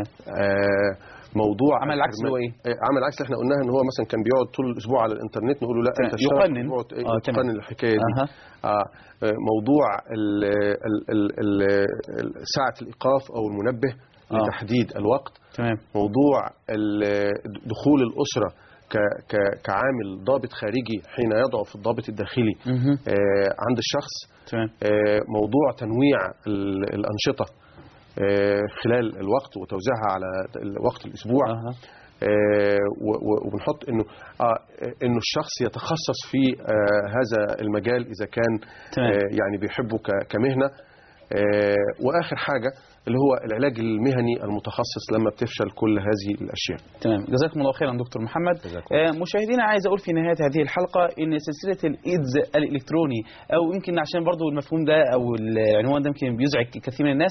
آه موضوع عمل العكس اللي هو ايه؟ آه، عمل العكس اللي احنا قلناها ان هو مثلا كان بيقعد طول الاسبوع على الانترنت نقول له لا تمام. انت اشتغل يقنن. في الأسبوع وت- آه، تمام. تقنن الحكايه دي أها. آه آه، موضوع ال ال ال ال ال ساعه الايقاف او المنبه آه. لتحديد الوقت تمام موضوع ال- دخول الأسرة ك- ك- كعامل ضابط خارجي حين يضعف الضابط الداخلي مهم. آه، عند الشخص تمام آه، موضوع تنويع ال- الأنشطة آه، خلال الوقت وتوزيعها على ال- وقت الأسبوع أها. آه، و- و- وبنحط انه اه انه الشخص يتخصص في آه، هذا المجال اذا كان تمام. آه، يعني بيحبه ك- كمهنه آه، واخر حاجه اللي هو العلاج المهني المتخصص لما بتفشل كل هذه الاشياء تمام جزاكم الله خيرا دكتور محمد آه مشاهدينا عايز اقول في نهايه هذه الحلقه ان سلسله الايدز الالكتروني او يمكن عشان برضو المفهوم ده او العنوان ده يمكن بيزعج كثير من الناس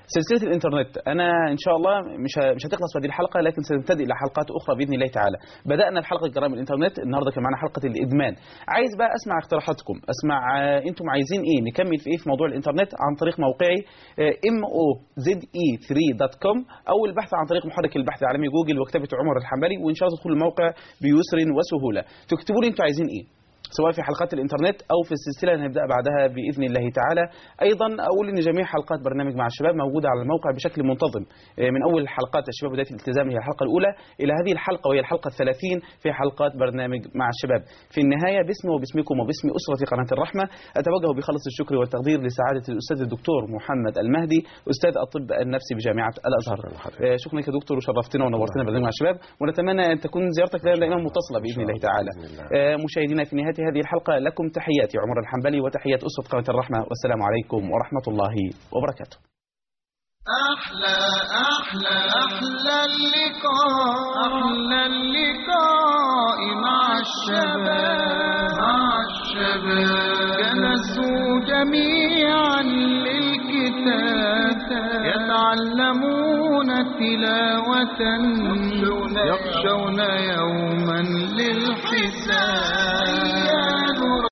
سلسله الانترنت انا ان شاء الله مش ه- مش هتخلص في هذه الحلقه لكن سنبتدئ الى حلقات اخرى باذن الله تعالى بدانا بحلقه جرائم الانترنت النهارده كان معنا حلقه الادمان عايز بقى اسمع اقتراحاتكم اسمع آه، انتم عايزين ايه نكمل في ايه في موضوع الانترنت عن طريق موقعي ام او زد اي 3 دوت كوم او البحث عن طريق محرك البحث العالمي جوجل وكتابه عمر الحنبلي وان شاء الله تدخلوا الموقع بيسر وسهوله تكتبوا لي انتم عايزين ايه سواء في حلقات الانترنت او في السلسله اللي هنبدا بعدها باذن الله تعالى ايضا اقول ان جميع حلقات برنامج مع الشباب موجوده على الموقع بشكل منتظم آه، من اول حلقات الشباب بدايه الالتزام هي الحلقه الاولى الى هذه الحلقه وهي الحلقه الثلاثين في حلقات برنامج مع الشباب في النهايه باسمي وباسمكم وباسم اسره قناه الرحمه اتوجه بخلص الشكر والتقدير لسعاده الاستاذ الدكتور محمد المهدي استاذ الطب النفسي بجامعه الازهر آه، شكرا لك يا دكتور وشرفتنا ونورتنا برنامج مع الشباب ونتمنى ان تكون زيارتك لنا دائما متصله باذن الله تعالى آه، مشاهدينا في نهايه هذه الحلقه لكم تحياتي عمر الحنبلي وتحيات اسره قناه الرحمه والسلام عليكم ورحمه الله وبركاته أحلى أحلى أحلى اللقاء أحلى اللقاء مع الشباب مع الشباب جلسوا جميعا للكتاب يتعلمون تلاوة يخشون يوما للحساب